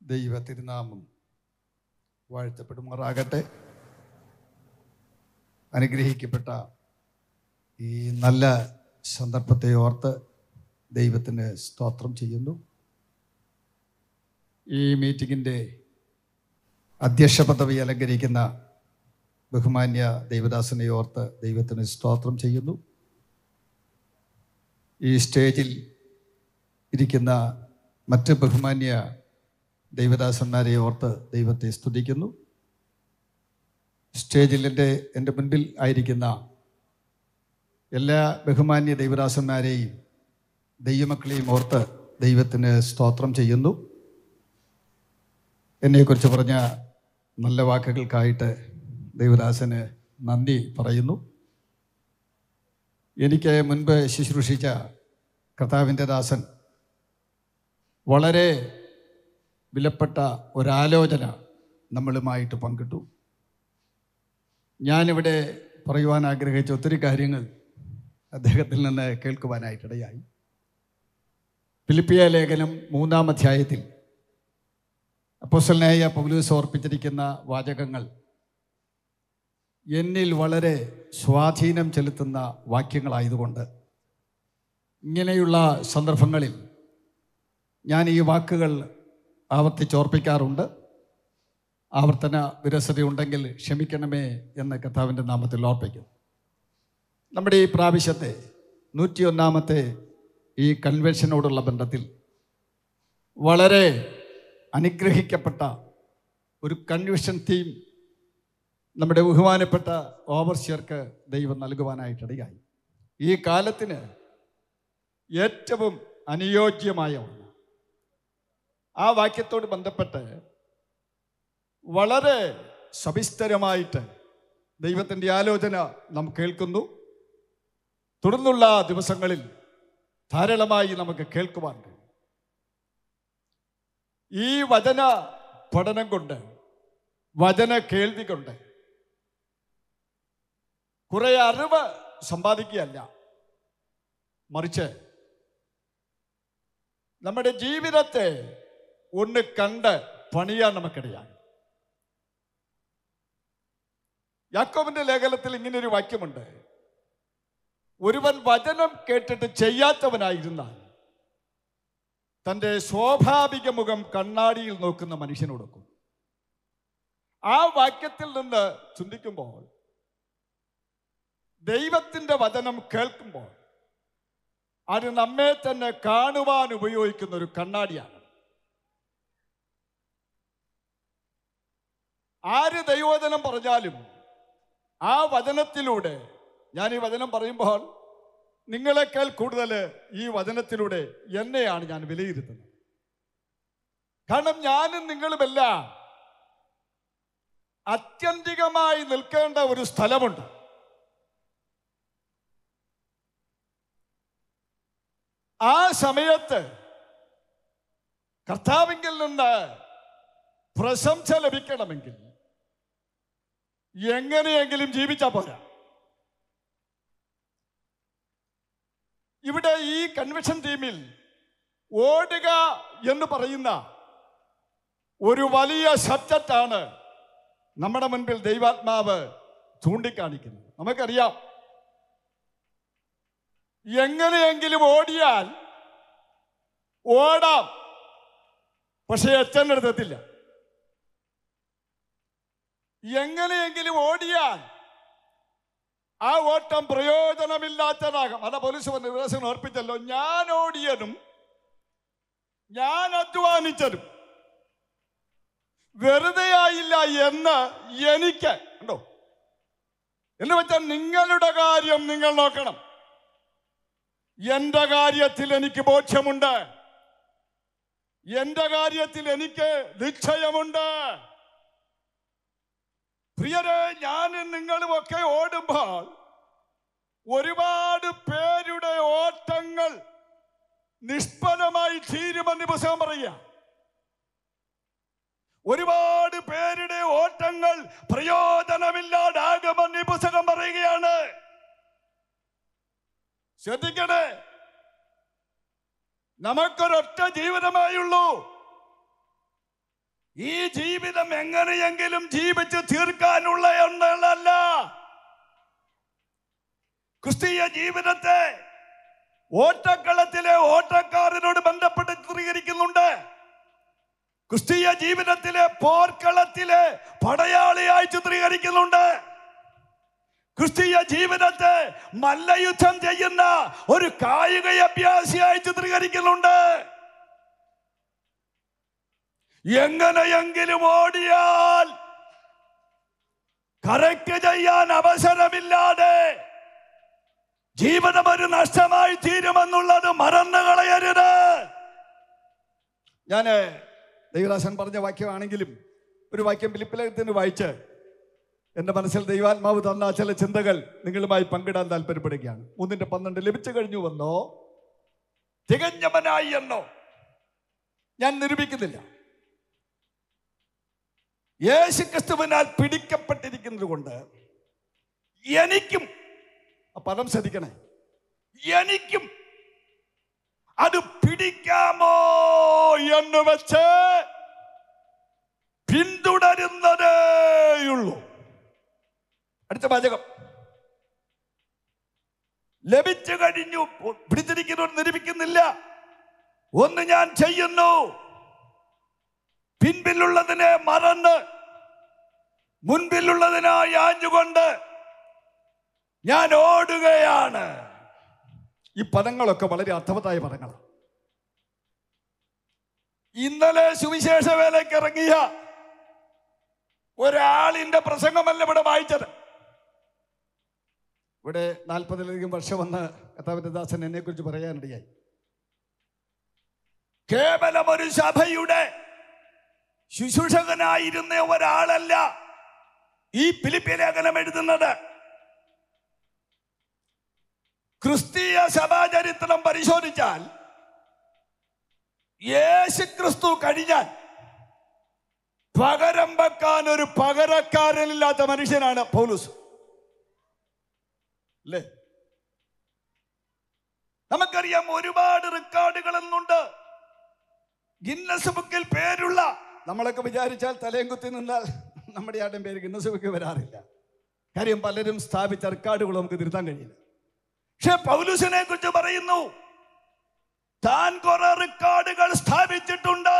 ദൈവ തിരുനാമം വാഴ്ത്തപ്പെടുമാറാകട്ടെ അനുഗ്രഹിക്കപ്പെട്ട ഈ നല്ല സന്ദർഭത്തെ ഓർത്ത് ദൈവത്തിന് സ്തോത്രം ചെയ്യുന്നു ഈ മീറ്റിങ്ങിൻ്റെ അധ്യക്ഷ പദവി അലങ്കരിക്കുന്ന ബഹുമാന്യ ദൈവദാസനെ ഓർത്ത് ദൈവത്തിന് സ്തോത്രം ചെയ്യുന്നു ഈ സ്റ്റേജിൽ ഇരിക്കുന്ന മറ്റ് ബഹുമാന്യ ദൈവദാസന്മാരെ ഓർത്ത് ദൈവത്തെ സ്തുതിക്കുന്നു സ്റ്റേജിൽ എൻ്റെ എൻ്റെ മുൻപിൽ ആയിരിക്കുന്ന എല്ലാ ബഹുമാന്യ ദൈവദാസന്മാരെയും ദൈവമക്കളെയും ഓർത്ത് ദൈവത്തിന് സ്തോത്രം ചെയ്യുന്നു എന്നെക്കുറിച്ച് പറഞ്ഞ നല്ല വാക്കുകൾക്കായിട്ട് ദൈവദാസന് നന്ദി പറയുന്നു എനിക്ക് മുൻപ് ശുശ്രൂഷിച്ച കർത്താവിൻ്റെ ദാസൻ വളരെ വിലപ്പെട്ട ഒരാലോചന നമ്മളുമായിട്ട് പങ്കിട്ടു ഞാനിവിടെ പറയുവാൻ ആഗ്രഹിച്ച ഒത്തിരി കാര്യങ്ങൾ അദ്ദേഹത്തിൽ നിന്ന് കേൾക്കുവാനായിട്ടിടയായി ഫിലിപ്പിയ ലേഖനം മൂന്നാം അധ്യായത്തിൽ അപ്പോസലനായ പൗലൂസ് ഓർപ്പിച്ചിരിക്കുന്ന വാചകങ്ങൾ എന്നിൽ വളരെ സ്വാധീനം ചെലുത്തുന്ന വാക്യങ്ങളായതുകൊണ്ട് ഇങ്ങനെയുള്ള സന്ദർഭങ്ങളിൽ ഞാൻ ഈ വാക്കുകൾ ആവർത്തിച്ചോർപ്പിക്കാറുണ്ട് ആവർത്തന വിരസതയുണ്ടെങ്കിൽ ക്ഷമിക്കണമേ എന്ന് കർത്താവിൻ്റെ നാമത്തിൽ ഓർപ്പിക്കുന്നു നമ്മുടെ ഈ പ്രാവശ്യത്തെ നൂറ്റിയൊന്നാമത്തെ ഈ കൺവെൻഷനോടുള്ള ബന്ധത്തിൽ വളരെ അനുഗ്രഹിക്കപ്പെട്ട ഒരു കൺവെൻഷൻ തീം നമ്മുടെ ബഹുമാനപ്പെട്ട ഓവർസിയർക്ക് ദൈവം നൽകുവാനായിട്ടിടയായി ഈ കാലത്തിന് ഏറ്റവും അനുയോജ്യമായ ഒന്ന് ആ വാക്യത്തോട് ബന്ധപ്പെട്ട് വളരെ സവിസ്തരമായിട്ട് ദൈവത്തിൻ്റെ ആലോചന നാം കേൾക്കുന്നു തുടർന്നുള്ള ദിവസങ്ങളിൽ ധാരാളമായി നമുക്ക് കേൾക്കുവാൻ കഴിയും ഈ വചന പഠനം കൊണ്ട് വചന കേൾവി കൊണ്ട് കുറെ അറിവ് സമ്പാദിക്കുകയല്ല മറിച്ച് നമ്മുടെ ജീവിതത്തെ ഒന്ന് കണ്ട് പണിയാൻ നമുക്കിടയാണ് യാക്കോബിന്റെ ലേഖനത്തിൽ ഇങ്ങനെ ഒരു വാക്യമുണ്ട് ഒരുവൻ വചനം കേട്ടിട്ട് ചെയ്യാത്തവനായിരുന്നാൽ തൻ്റെ സ്വാഭാവിക മുഖം കണ്ണാടിയിൽ നോക്കുന്ന മനുഷ്യനോടൊക്കും ആ വാക്യത്തിൽ നിന്ന് ചിന്തിക്കുമ്പോൾ ദൈവത്തിൻ്റെ വചനം കേൾക്കുമ്പോൾ അത് നമ്മെ തന്നെ കാണുവാൻ ഉപയോഗിക്കുന്ന ഒരു കണ്ണാടിയാണ് ആര് ദൈവവചനം പറഞ്ഞാലും ആ വചനത്തിലൂടെ ഞാൻ ഈ വചനം പറയുമ്പോൾ നിങ്ങളെക്കാൾ കൂടുതൽ ഈ വചനത്തിലൂടെ എന്നെയാണ് ഞാൻ വിലയിരുത്തുന്നത് കാരണം ഞാനും നിങ്ങളുമെല്ലാം അത്യന്തികമായി നിൽക്കേണ്ട ഒരു സ്ഥലമുണ്ട് ആ സമയത്ത് കർത്താവിങ്കിൽ നിന്ന് പ്രശംസ ലഭിക്കണമെങ്കിൽ എങ്ങനെയെങ്കിലും ജീവിച്ചാൽ പോരാ ഇവിടെ ഈ കൺവെൻഷൻ ടീമിൽ ഓടുക എന്ന് പറയുന്ന ഒരു വലിയ സബ്ജക്റ്റാണ് നമ്മുടെ മുൻപിൽ ദൈവാത്മാവ് ചൂണ്ടിക്കാണിക്കുന്നത് നമുക്കറിയാം എങ്ങനെയെങ്കിലും ഓടിയാൽ ഓടാം പക്ഷെ എത്തേണ്ടടുത്തെത്തില്ല എങ്ങനെയെങ്കിലും ഓടിയാൽ ആ ഓട്ടം പ്രയോജനമില്ലാത്തതാകാം അതാ പോലീസ് നിർദ്ദേശങ്ങൾ ഓർപ്പിച്ചല്ലോ ഞാൻ ഓടിയതും ഞാൻ അധ്വാനിച്ചതും വെറുതെ ആയില്ല എന്ന് എനിക്ക് ഉണ്ടോ എന്ന് വെച്ചാൽ നിങ്ങളുടെ കാര്യം നിങ്ങൾ നോക്കണം എന്റെ കാര്യത്തിൽ എനിക്ക് ബോധ്യമുണ്ട് എന്റെ കാര്യത്തിൽ എനിക്ക് നിശ്ചയമുണ്ട് പ്രിയരെ ഞാനും നിങ്ങളും ഒക്കെ ഓടുമ്പോൾ ഒരുപാട് പേരുടെ ഓട്ടങ്ങൾ നിഷ്ഫലമായി തീരുമെന്ന് പുസ്തകം പറയുക ഒരുപാട് പേരുടെ ഓട്ടങ്ങൾ പ്രയോജനമില്ലാതാകുമെന്ന് ഈ പുസ്തകം പറയുകയാണ് ശ്രദ്ധിക്കണേ നമുക്കൊരൊറ്റ ജീവിതമായുള്ളൂ ഈ ജീവിതം എങ്ങനെയെങ്കിലും ജീവിച്ച് തീർക്കാനുള്ള ഒന്നല്ല ക്രിസ്തീയ ജീവിതത്തെ ഓട്ടക്കളത്തിലെ ഓട്ടക്കാരനോട് ബന്ധപ്പെട്ട് ചിത്രീകരിക്കുന്നുണ്ട് ക്രിസ്തീയ ജീവിതത്തിലെ പോർക്കളത്തിലെ പടയാളിയായി ചിത്രീകരിക്കുന്നുണ്ട് ക്രിസ്തീയ ജീവിതത്തെ മല്ലയുദ്ധം ചെയ്യുന്ന ഒരു കായിക അഭ്യാസിയായി ചിത്രീകരിക്കുന്നുണ്ട് എങ്ങനെയെങ്കിലും ഓടിയാൽ കറക്റ്റ് ചെയ്യാൻ അവസരമില്ലാതെ ജീവിതം ഒരു നഷ്ടമായി തീരുമെന്നുള്ളത് മറന്നു കളയരുത് ഞാന് ദൈവദാസൻ പറഞ്ഞ വാക്യമാണെങ്കിലും ഒരു വാക്യം ഫിലിപ്പിലേഖത്തിന് വായിച്ച് എൻ്റെ മനസ്സിൽ ദൈവാത്മാവ് തന്ന ചില ചിന്തകൾ നിങ്ങളുമായി പങ്കിടാൻ താല്പര്യപ്പെടുകയാണ് മൂന്നിന്റെ പന്ത്രണ്ട് ലഭിച്ചു കഴിഞ്ഞു വന്നോ തികഞ്ഞവനായി എന്നോ ഞാൻ നിരൂപിക്കുന്നില്ല യേശു ക്രിസ്തുവിനാൽ പിടിക്കപ്പെട്ടിരിക്കുന്നത് കൊണ്ട് എനിക്കും ആ പദം ശ്രദ്ധിക്കണേ എനിക്കും അത് പിടിക്കാമോ എന്ന് വെച്ച് പിന്തുടരുന്നതേയുള്ളൂ അടുത്ത വാചകം ലഭിച്ചു കഴിഞ്ഞു പിടിച്ചിരിക്കുന്നവർ നിരൂപിക്കുന്നില്ല ഒന്ന് ഞാൻ ചെയ്യുന്നു പിൻപിലുള്ളതിനെ മറന്ന് മുൻപിലുള്ളതിനായി ആഞ്ഞുകൊണ്ട് ഞാൻ ഓടുകയാണ് ഈ പദങ്ങളൊക്കെ വളരെ അർത്ഥവത്തായ പദങ്ങളാണ് ഇന്നലെ സുവിശേഷ വേലയ്ക്ക് ഇറങ്ങിയ ഒരാളിന്റെ പ്രസംഗമല്ല ഇവിടെ വായിച്ചത് ഇവിടെ നാൽപ്പതിലധികം വർഷം വന്ന് കഥാവിന്റെ ദാസൻ എന്നെ കുറിച്ച് പറയാനിടയായി കേവലം ഒരു സഭയുടെ ശുശ്രൂഷകനായിരുന്ന ഒരാളല്ല ഈ ഫിലിപ്പി ലേഖനം എഴുതുന്നത് ക്രിസ്തീയ സഭാചരിത്രം പരിശോധിച്ചാൽ യേശു ക്രിസ്തു കഴിഞ്ഞാൽ പകരം വെക്കാൻ ഒരു പകരക്കാരനില്ലാത്ത മനുഷ്യനാണ് പൗലൂസ് അല്ലേ നമുക്കറിയാം ഒരുപാട് റെക്കോർഡുകൾ എന്നുണ്ട് ഗിന്നസ് ബുക്കിൽ പേരുള്ള നമ്മളൊക്കെ വിചാരിച്ചാൽ തലയും കുത്തി നിന്നാൽ നമ്മുടെ ആരുടെയും പേര് ഗിന്നസ് ബുക്കിൽ വരാറില്ല കാര്യം പലരും സ്ഥാപിച്ച റെക്കോർഡുകൾ നമുക്ക് തിരുത്താൻ കഴിയില്ല പക്ഷെ പൗലുസിനെ കുറിച്ച് പറയുന്നു താൻ കുറെ റെക്കോർഡുകൾ സ്ഥാപിച്ചിട്ടുണ്ട്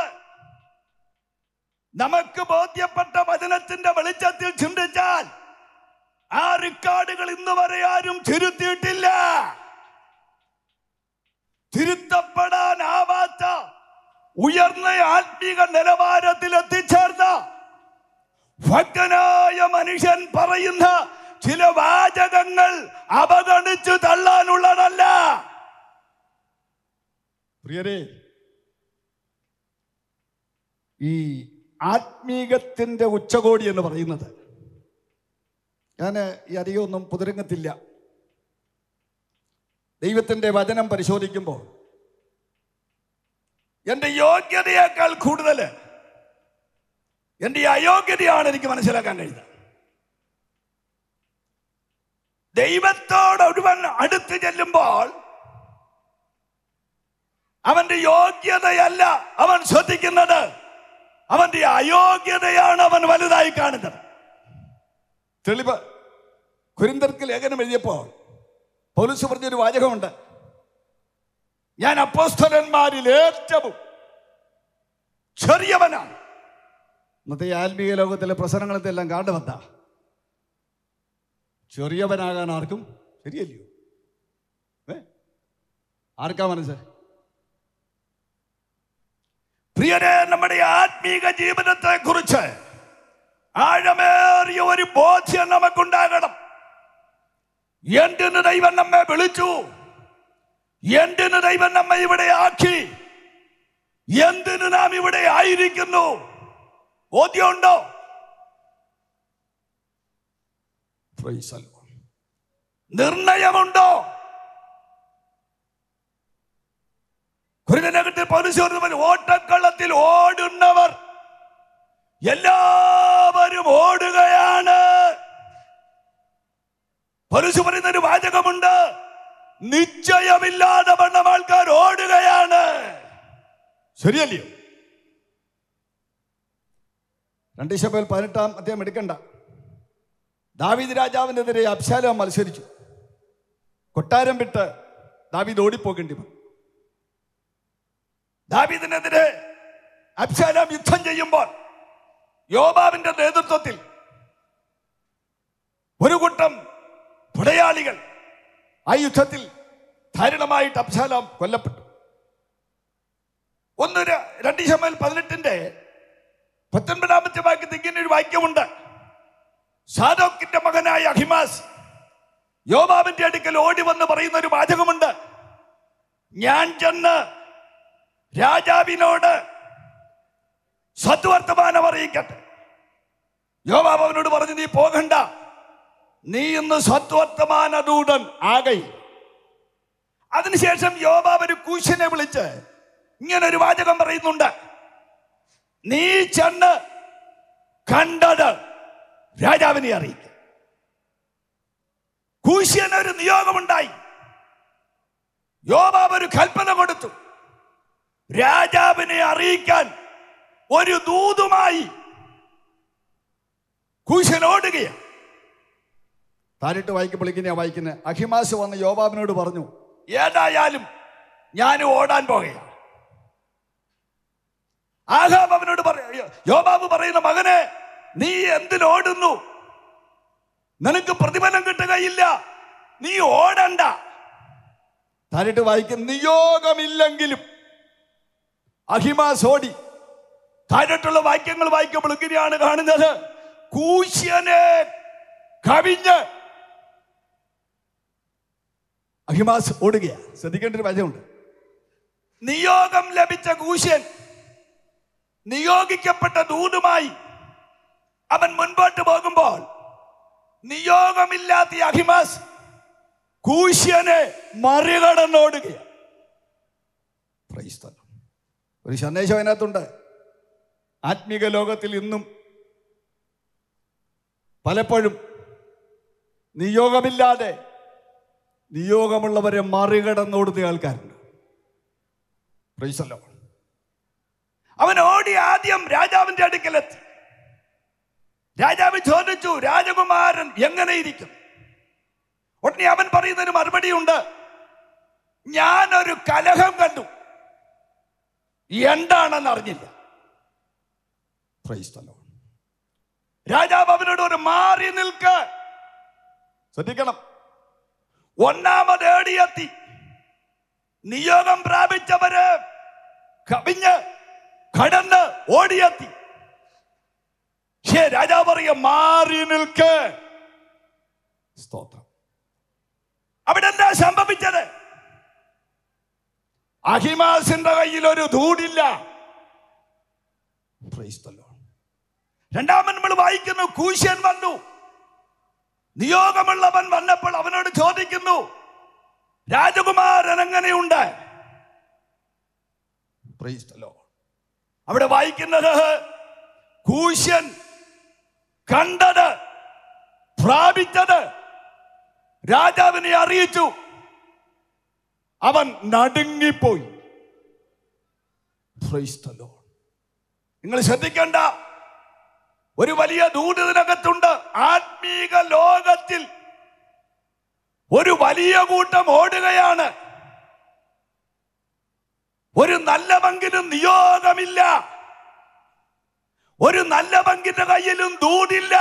നമുക്ക് ബോധ്യപ്പെട്ട വചനത്തിന്റെ വെളിച്ചത്തിൽ ചിന്തിച്ചാൽ ആ റെക്കോർഡുകൾ ഇന്ന് വരെ ആരും തിരുത്തിയിട്ടില്ല തിരുത്തപ്പെടാനാവാത്ത ഉയർന്ന ആത്മീക നിലവാരത്തിൽ എത്തിച്ചേർന്ന ഭക്തനായ മനുഷ്യൻ പറയുന്ന ചില വാചകങ്ങൾ അവഗണിച്ചു തള്ളാനുള്ളതല്ല പ്രിയരെ ഈ ആത്മീകത്തിന്റെ ഉച്ചകോടി എന്ന് പറയുന്നത് ഞാൻ ഈ അധികമൊന്നും പുതുരംഗത്തില്ല ദൈവത്തിന്റെ വചനം പരിശോധിക്കുമ്പോൾ എന്റെ യോഗ്യതയേക്കാൾ കൂടുതൽ എന്റെ അയോഗ്യതയാണ് എനിക്ക് മനസ്സിലാക്കാൻ കഴിയുന്നത് ദൈവത്തോട് ഒരുവൻ അടുത്ത് ചെല്ലുമ്പോൾ അവന്റെ യോഗ്യതയല്ല അവൻ ശ്രദ്ധിക്കുന്നത് അവന്റെ അയോഗ്യതയാണ് അവൻ വലുതായി കാണുന്നത് തെളിവ് കുരിന്തർക്ക് ലേഖനം എഴുതിയപ്പോൾ പോലീസ് പറഞ്ഞൊരു വാചകമുണ്ട് ഞാൻ അപ്പോസ്തലന്മാരിൽ ഏറ്റവും ചെറിയവനാണ് ഇന്നത്തെ ഈ ആത്മീയ ലോകത്തിലെ പ്രസരങ്ങളത്തെ എല്ലാം കാണുമെന്താ ചെറിയവനാകാൻ ആർക്കും ശരിയല്ലയോ ഏ ആർക്കാ മനസ്സ് പ്രിയരെ നമ്മുടെ ആത്മീക ജീവിതത്തെ കുറിച്ച് ആഴമേറിയ ഒരു ബോധ്യം നമുക്കുണ്ടാകണം എന്തിന് ദൈവം നമ്മെ വിളിച്ചു എന്തിന് ദൈവം നമ്മെ ഇവിടെ ആക്കി എന്തിന് നാം ഇവിടെ ആയിരിക്കുന്നു ബോധ്യമുണ്ടോ Praise the Lord. നിർണയമുണ്ടോ കുരുനകത്തിൽ പോലീസ് ഓട്ടക്കളത്തിൽ ഓടുന്നവർ എല്ലാവരും ഓടുകയാണ് പോലീസ് പറയുന്ന ഒരു വാചകമുണ്ട് നിശ്ചയമില്ലാതെ വണ്ണം ആൾക്കാർ ഓടുകയാണ് ശരിയല്ലയോ രണ്ട് ശബൽ പതിനെട്ടാം അദ്ദേഹം എടുക്കണ്ട ദാവീദ് രാജാവിനെതിരെ അബ്ശാലോം മത്സരിച്ചു കൊട്ടാരം വിട്ട് ദാവീദ് ഓടിപ്പോകേണ്ടി വന്നു ദാവീദിനെതിരെ അബ്ശാലോം യുദ്ധം ചെയ്യുമ്പോൾ യോബാവിന്റെ നേതൃത്വത്തിൽ ഒരു കൂട്ടം പടയാളികൾ ആ യുദ്ധത്തിൽ ധാരണമായിട്ട് അബ്ശാലോം കൊല്ലപ്പെട്ടു ഒന്ന് ര- രണ്ട് ശമൽ പതിനെട്ടിന്റെ പത്തൊൻപതാമത്തെ വാക്യത്തിൽ ഇങ്ങനെ ഒരു വാക്യമുണ്ട് സാദോക്കിന്റെ മകനായ അഹിമാസ് യോബാബിന്റെ അടുക്കൽ ഓടി വന്ന് പറയുന്ന ഒരു വാചകമുണ്ട് ഞാൻ ചെന്ന് രാജാവിനോട് സദ്വർത്തമാനം അറിയിക്കട്ടെ യോബാബ് അവനോട് പറഞ്ഞു നീ പോകണ്ട നീ ഇന്ന് സദ്വർത്തമാന ദൂതൻ ആകൈ അതിനുശേഷം യോബാബ് ഒരു കൂശനെ വിളിച്ച് ഇങ്ങനെ ഒരു വാചകം പറയുന്നുണ്ട് നീ ചെന്ന് കണ്ടത് രാജാവിനെ അറിയിക്കും കൂശ്യന് ഒരു നിയോഗമുണ്ടായി യോബാബ് ഒരു കൽപ്പന കൊടുത്തു രാജാവിനെ അറിയിക്കാൻ ഒരു ദൂതുമായി കൂശൻ ഓടുകയാണ് താരിട്ട് വായിക്കുമ്പോൾ ഇങ്ങനെയാ വായിക്കുന്നത് അഹിമാസ് വന്ന് യോബാബിനോട് പറഞ്ഞു ഏതായാലും ഞാൻ ഓടാൻ പോകുകയാണ് ആഹാബ് അവനോട് പറയ യോബാബ് പറയുന്ന മകനെ നീ എന്തിനോടുന്നു നിനക്ക് പ്രതിഫലം കിട്ടുകയില്ല നീ ഓടണ്ട താരിട്ട് വായിക്കും നിയോഗമില്ലെങ്കിലും അഹിമാസ് ഓടി താഴോട്ടുള്ള വാക്യങ്ങൾ വായിക്കുമ്പോൾ ഇങ്ങനെയാണ് കാണുന്നത് കൂശ്യനെ കവിഞ്ഞ് അഹിമാസ് ഓടുകയാണ് ശ്രദ്ധിക്കേണ്ട ഒരു വചനമുണ്ട് നിയോഗം ലഭിച്ച കൂശ്യൻ നിയോഗിക്കപ്പെട്ട ദൂതുമായി അവൻ മുൻപോട്ട് പോകുമ്പോൾ നിയോഗമില്ലാത്ത ഈ അഹിമാസ് കൂശ്യനെ മറികടന്നോടുകയാണ് Praise the Lord. ഒരു സന്ദേശം അതിനകത്തുണ്ട് ആത്മീക ലോകത്തിൽ ഇന്നും പലപ്പോഴും നിയോഗമില്ലാതെ നിയോഗമുള്ളവരെ മറികടന്നോടുന്ന ആൾക്കാരുണ്ട് Praise the Lord. അവൻ ഓടി ആദ്യം രാജാവിന്റെ അടുക്കലെത്തി രാജാവ് ചോദിച്ചു രാജകുമാരൻ എങ്ങനെ ഇരിക്കും ഉടനെ അവൻ പറയുന്നതിന് മറുപടിയുണ്ട് ഞാനൊരു കലഹം കണ്ടു എന്താണെന്ന് അറിഞ്ഞില്ല Praise the Lord. രാജാവ് അവനോട് ഒരു മാറി നിൽക്ക ശ്രദ്ധിക്കണം ഒന്നാമത് ഏടിയെത്തി നിയോഗം പ്രാപിച്ചവര് കവിഞ്ഞ് കടന്ന് ഓടിയെത്തി പക്ഷേ രാജാവ് പറയ മാറി നിൽക്ക് സ്തോത്രം അവിടെ എന്താ സംഭവിച്ചത് അഹിമാസിന്റെ കയ്യിൽ ഒരു ധൂടില്ല Praise the Lord. രണ്ടാമൻ നമ്മൾ വായിക്കുന്നു കൂശ്യൻ വന്നു നിയോഗമുള്ളവൻ വന്നപ്പോൾ അവനോട് ചോദിക്കുന്നു രാജകുമാരൻ എങ്ങനെയുണ്ട് Praise the Lord. അവിടെ വായിക്കുന്നത് കൂശ്യൻ കണ്ടത് പ്രാപിച്ചത് രാജാവിനെ അറിയിച്ചു അവൻ നടുങ്ങിപ്പോയി Praise the Lord. നിങ്ങൾ ശ്രദ്ധിക്കേണ്ട ഒരു വലിയ ദൂതത്തിനകത്തുണ്ട് ആത്മീക ലോകത്തിൽ ഒരു വലിയ കൂട്ടം ഓടുകയാണ് ഒരു നല്ല പങ്കിനും നിയോഗമില്ല ഒരു നല്ല പങ്കിന്റെ കയ്യിലും ദൂതില്ല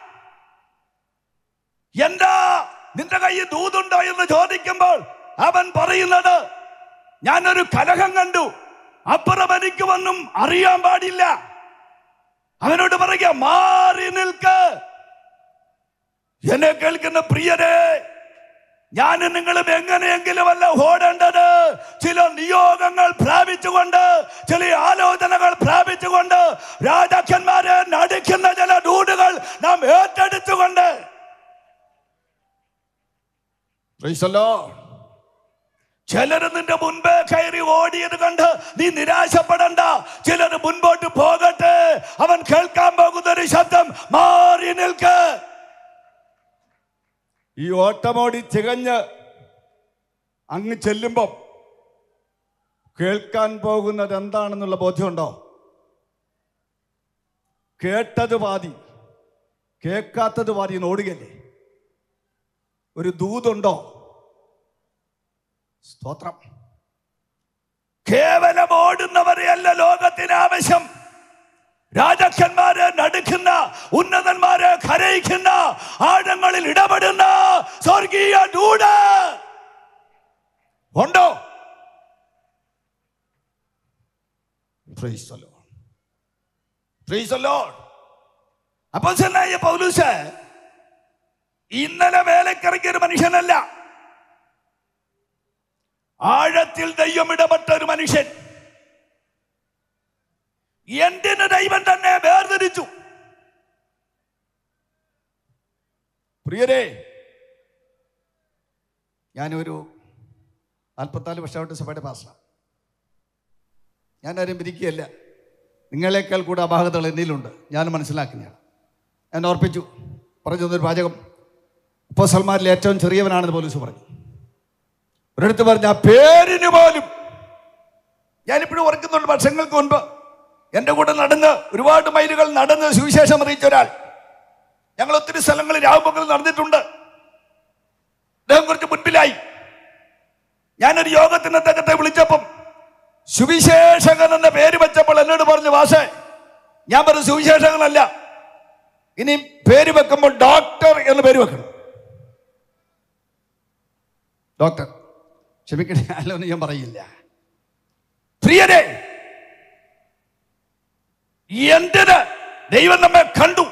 എന്താ നിന്റെ കയ്യിൽ ദൂതുണ്ടോ എന്ന് ചോദിക്കുമ്പോൾ അവൻ പറയുന്നത് ഞാനൊരു കലഹം കണ്ടു അപ്പുറം എനിക്ക് ഒന്നും അറിയാൻ പാടില്ല അവനോട് പറയുക മാറി നിൽക്ക് എന്നെ കേൾക്കുന്ന പ്രിയരെ ഞാൻ നിങ്ങളും എങ്ങനെയെങ്കിലും അല്ല ഓടേണ്ടത് ചില നിയോഗങ്ങൾ പ്രാപിച്ചുകൊണ്ട് ചില ആലോചനകൾ പ്രാപിച്ചുകൊണ്ട് രാജാക്കന്മാരെ നടിക്കുന്ന ചില ഡൂഡുകൾ നാം ഏറ്റെടുത്തുകൊണ്ട് Praise the Lord. ചിലര് നിന്റെ മുൻപേ കയറി ഓടിയത് കണ്ട് നീ നിരാശപ്പെടണ്ട ചിലര് മുൻപോട്ട് പോകട്ടെ അവൻ കേൾക്കാൻ പോകുന്ന ഒരു ശബ്ദം മാറി നിൽക്ക് ഈ ഓട്ടമോടി തികഞ്ഞ് അങ്ങ് ചെല്ലുമ്പം കേൾക്കാൻ പോകുന്നത് എന്താണെന്നുള്ള ബോധ്യമുണ്ടോ കേട്ടത് പാതി കേൾക്കാത്തത് പാതി എന്ന് ഓടുകയല്ലേ ഒരു ദൂതുണ്ടോ സ്തോത്രം കേവലം ഓടുന്നവരെയല്ല ലോകത്തിന് ആവശ്യം രാജാക്കന്മാരെ നടുക്കുന്ന ഉന്നതന്മാരെ കരയിക്കുന്ന ആഴങ്ങളിൽ ഇടപെടുന്ന സ്വർഗീയ ദൂട് ഉണ്ടോ Praise the Lord. Praise the Lord. അപ്പോസ്തലനായ പൗലൂസ് ഇന്നലെ വേലക്കിറങ്ങിയ ഒരു മനുഷ്യനല്ല ആഴത്തിൽ ദൈവം ഇടപെട്ട ഒരു മനുഷ്യൻ എന്തിന് ദൈവം തന്നെ വേർതിരിച്ചു പ്രിയരെ ഞാനൊരു നാൽപ്പത്തിനാല് വർഷമായിട്ട് സഭയുടെ പാസ്സാണ് ഞാനാരും പിരിക്കുകയല്ല നിങ്ങളെക്കാൾ കൂടെ അപാകതകൾ എന്നിലുണ്ട് ഞാൻ മനസ്സിലാക്കുന്നതാണ് ഞാൻ ഓർപ്പിച്ചു പറഞ്ഞു തന്നൊരു പാചകം ഇപ്പോൾ സൽമാരിലെ ഏറ്റവും ചെറിയവനാണെന്ന് പോലീസ് പറഞ്ഞു ഒരിടത്ത് പറഞ്ഞ ആ പേരിന് പോലും ഞാനിപ്പോഴും ഓർക്കുന്നുണ്ട് വർഷങ്ങൾക്ക് മുൻപ് എൻ്റെ കൂടെ നടന്ന് ഒരുപാട് മൈലുകൾ നടന്ന് സുവിശേഷം അറിയിച്ച ഒരാൾ ഞങ്ങൾ ഒത്തിരി സ്ഥലങ്ങളിൽ രാവുപകൽ നടന്നിട്ടുണ്ട് അദ്ദേഹം കുറച്ച് മുൻപിലായി ഞാനൊരു യോഗത്തിന് അദ്ദേഹത്തെ വിളിച്ചപ്പം സുവിശേഷകൻ എന്ന പേര് വെച്ചപ്പോൾ എന്നോട് പറഞ്ഞു വാസേ ഞാൻ പറഞ്ഞു സുവിശേഷകനല്ല ഇനി പേര് വെക്കുമ്പോൾ ഡോക്ടർ എന്ന് പേര് വെക്കണം ഡോക്ടർ ക്ഷമിക്കണേ അല്ലൊന്നും ഞാൻ പറയില്ല പ്രിയരെ എന്തിന് ദൈവം നമ്മെ കണ്ടു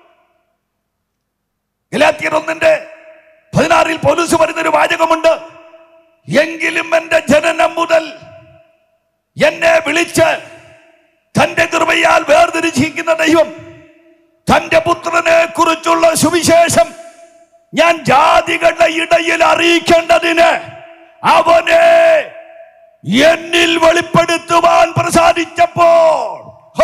ഗലാത്യർ ഒന്നിന്റെ പതിനാറിൽ പോലീസ് പറയുന്നൊരു വാചകമുണ്ട് എങ്കിലും എന്റെ ജനനം മുതൽ എന്നെ വിളിച്ച് തന്റെ കൃപയാൽ വേർതിരിച്ചിരിക്കുന്ന ദൈവം തന്റെ പുത്രനെ കുറിച്ചുള്ള സുവിശേഷം ഞാൻ ജാതികളുടെ ഇടയിൽ അറിയിക്കേണ്ടതിന് അവനെ എന്നിൽ വെളിപ്പെടുത്തുവാൻ പ്രസാദിച്ചപ്പോൾ ഹോ!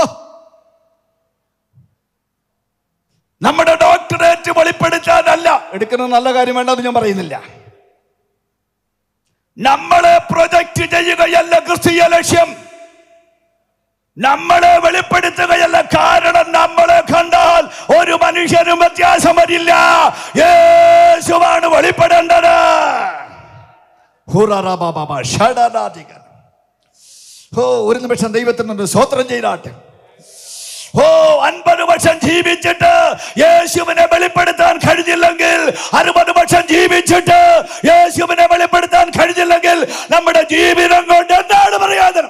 നമ്മുടെ ഡോക്ടറേറ്റ് വെളിപ്പെടുത്താനല്ല എടുക്കുന്ന നല്ല കാര്യം വേണ്ടെന്ന് ഞാൻ പറയുന്നില്ല നമ്മളെ പ്രൊജക്റ്റ് ചെയ്യുകയല്ല ക്രിസ്തീയ ലക്ഷ്യം നമ്മളെ വെളിപ്പെടുത്തുകയല്ല കാരണം നമ്മളെ കണ്ടാൽ ഒരു മനുഷ്യനും വ്യത്യാസം വരില്ല യേശുവാണ് വെളിപ്പെടേണ്ടത് ഹുററബബബ, ഷഡനാധികൻ. ഓ ഒരു നിമിഷം ദൈവത്തിനൊന്ന് സ്വോത്രം ചെയ്താട്ടെ ഓ അൻപത് വർഷം ജീവിച്ചിട്ട് യേശുവിനെ വെളിപ്പെടുത്താൻ കഴിഞ്ഞില്ലെങ്കിൽ അറുപത് വർഷം ജീവിച്ചിട്ട് യേശുവിനെ വെളിപ്പെടുത്താൻ കഴിഞ്ഞില്ലെങ്കിൽ നമ്മുടെ ജീവിതം കൊണ്ട് എന്താണ് പ്രയോജനം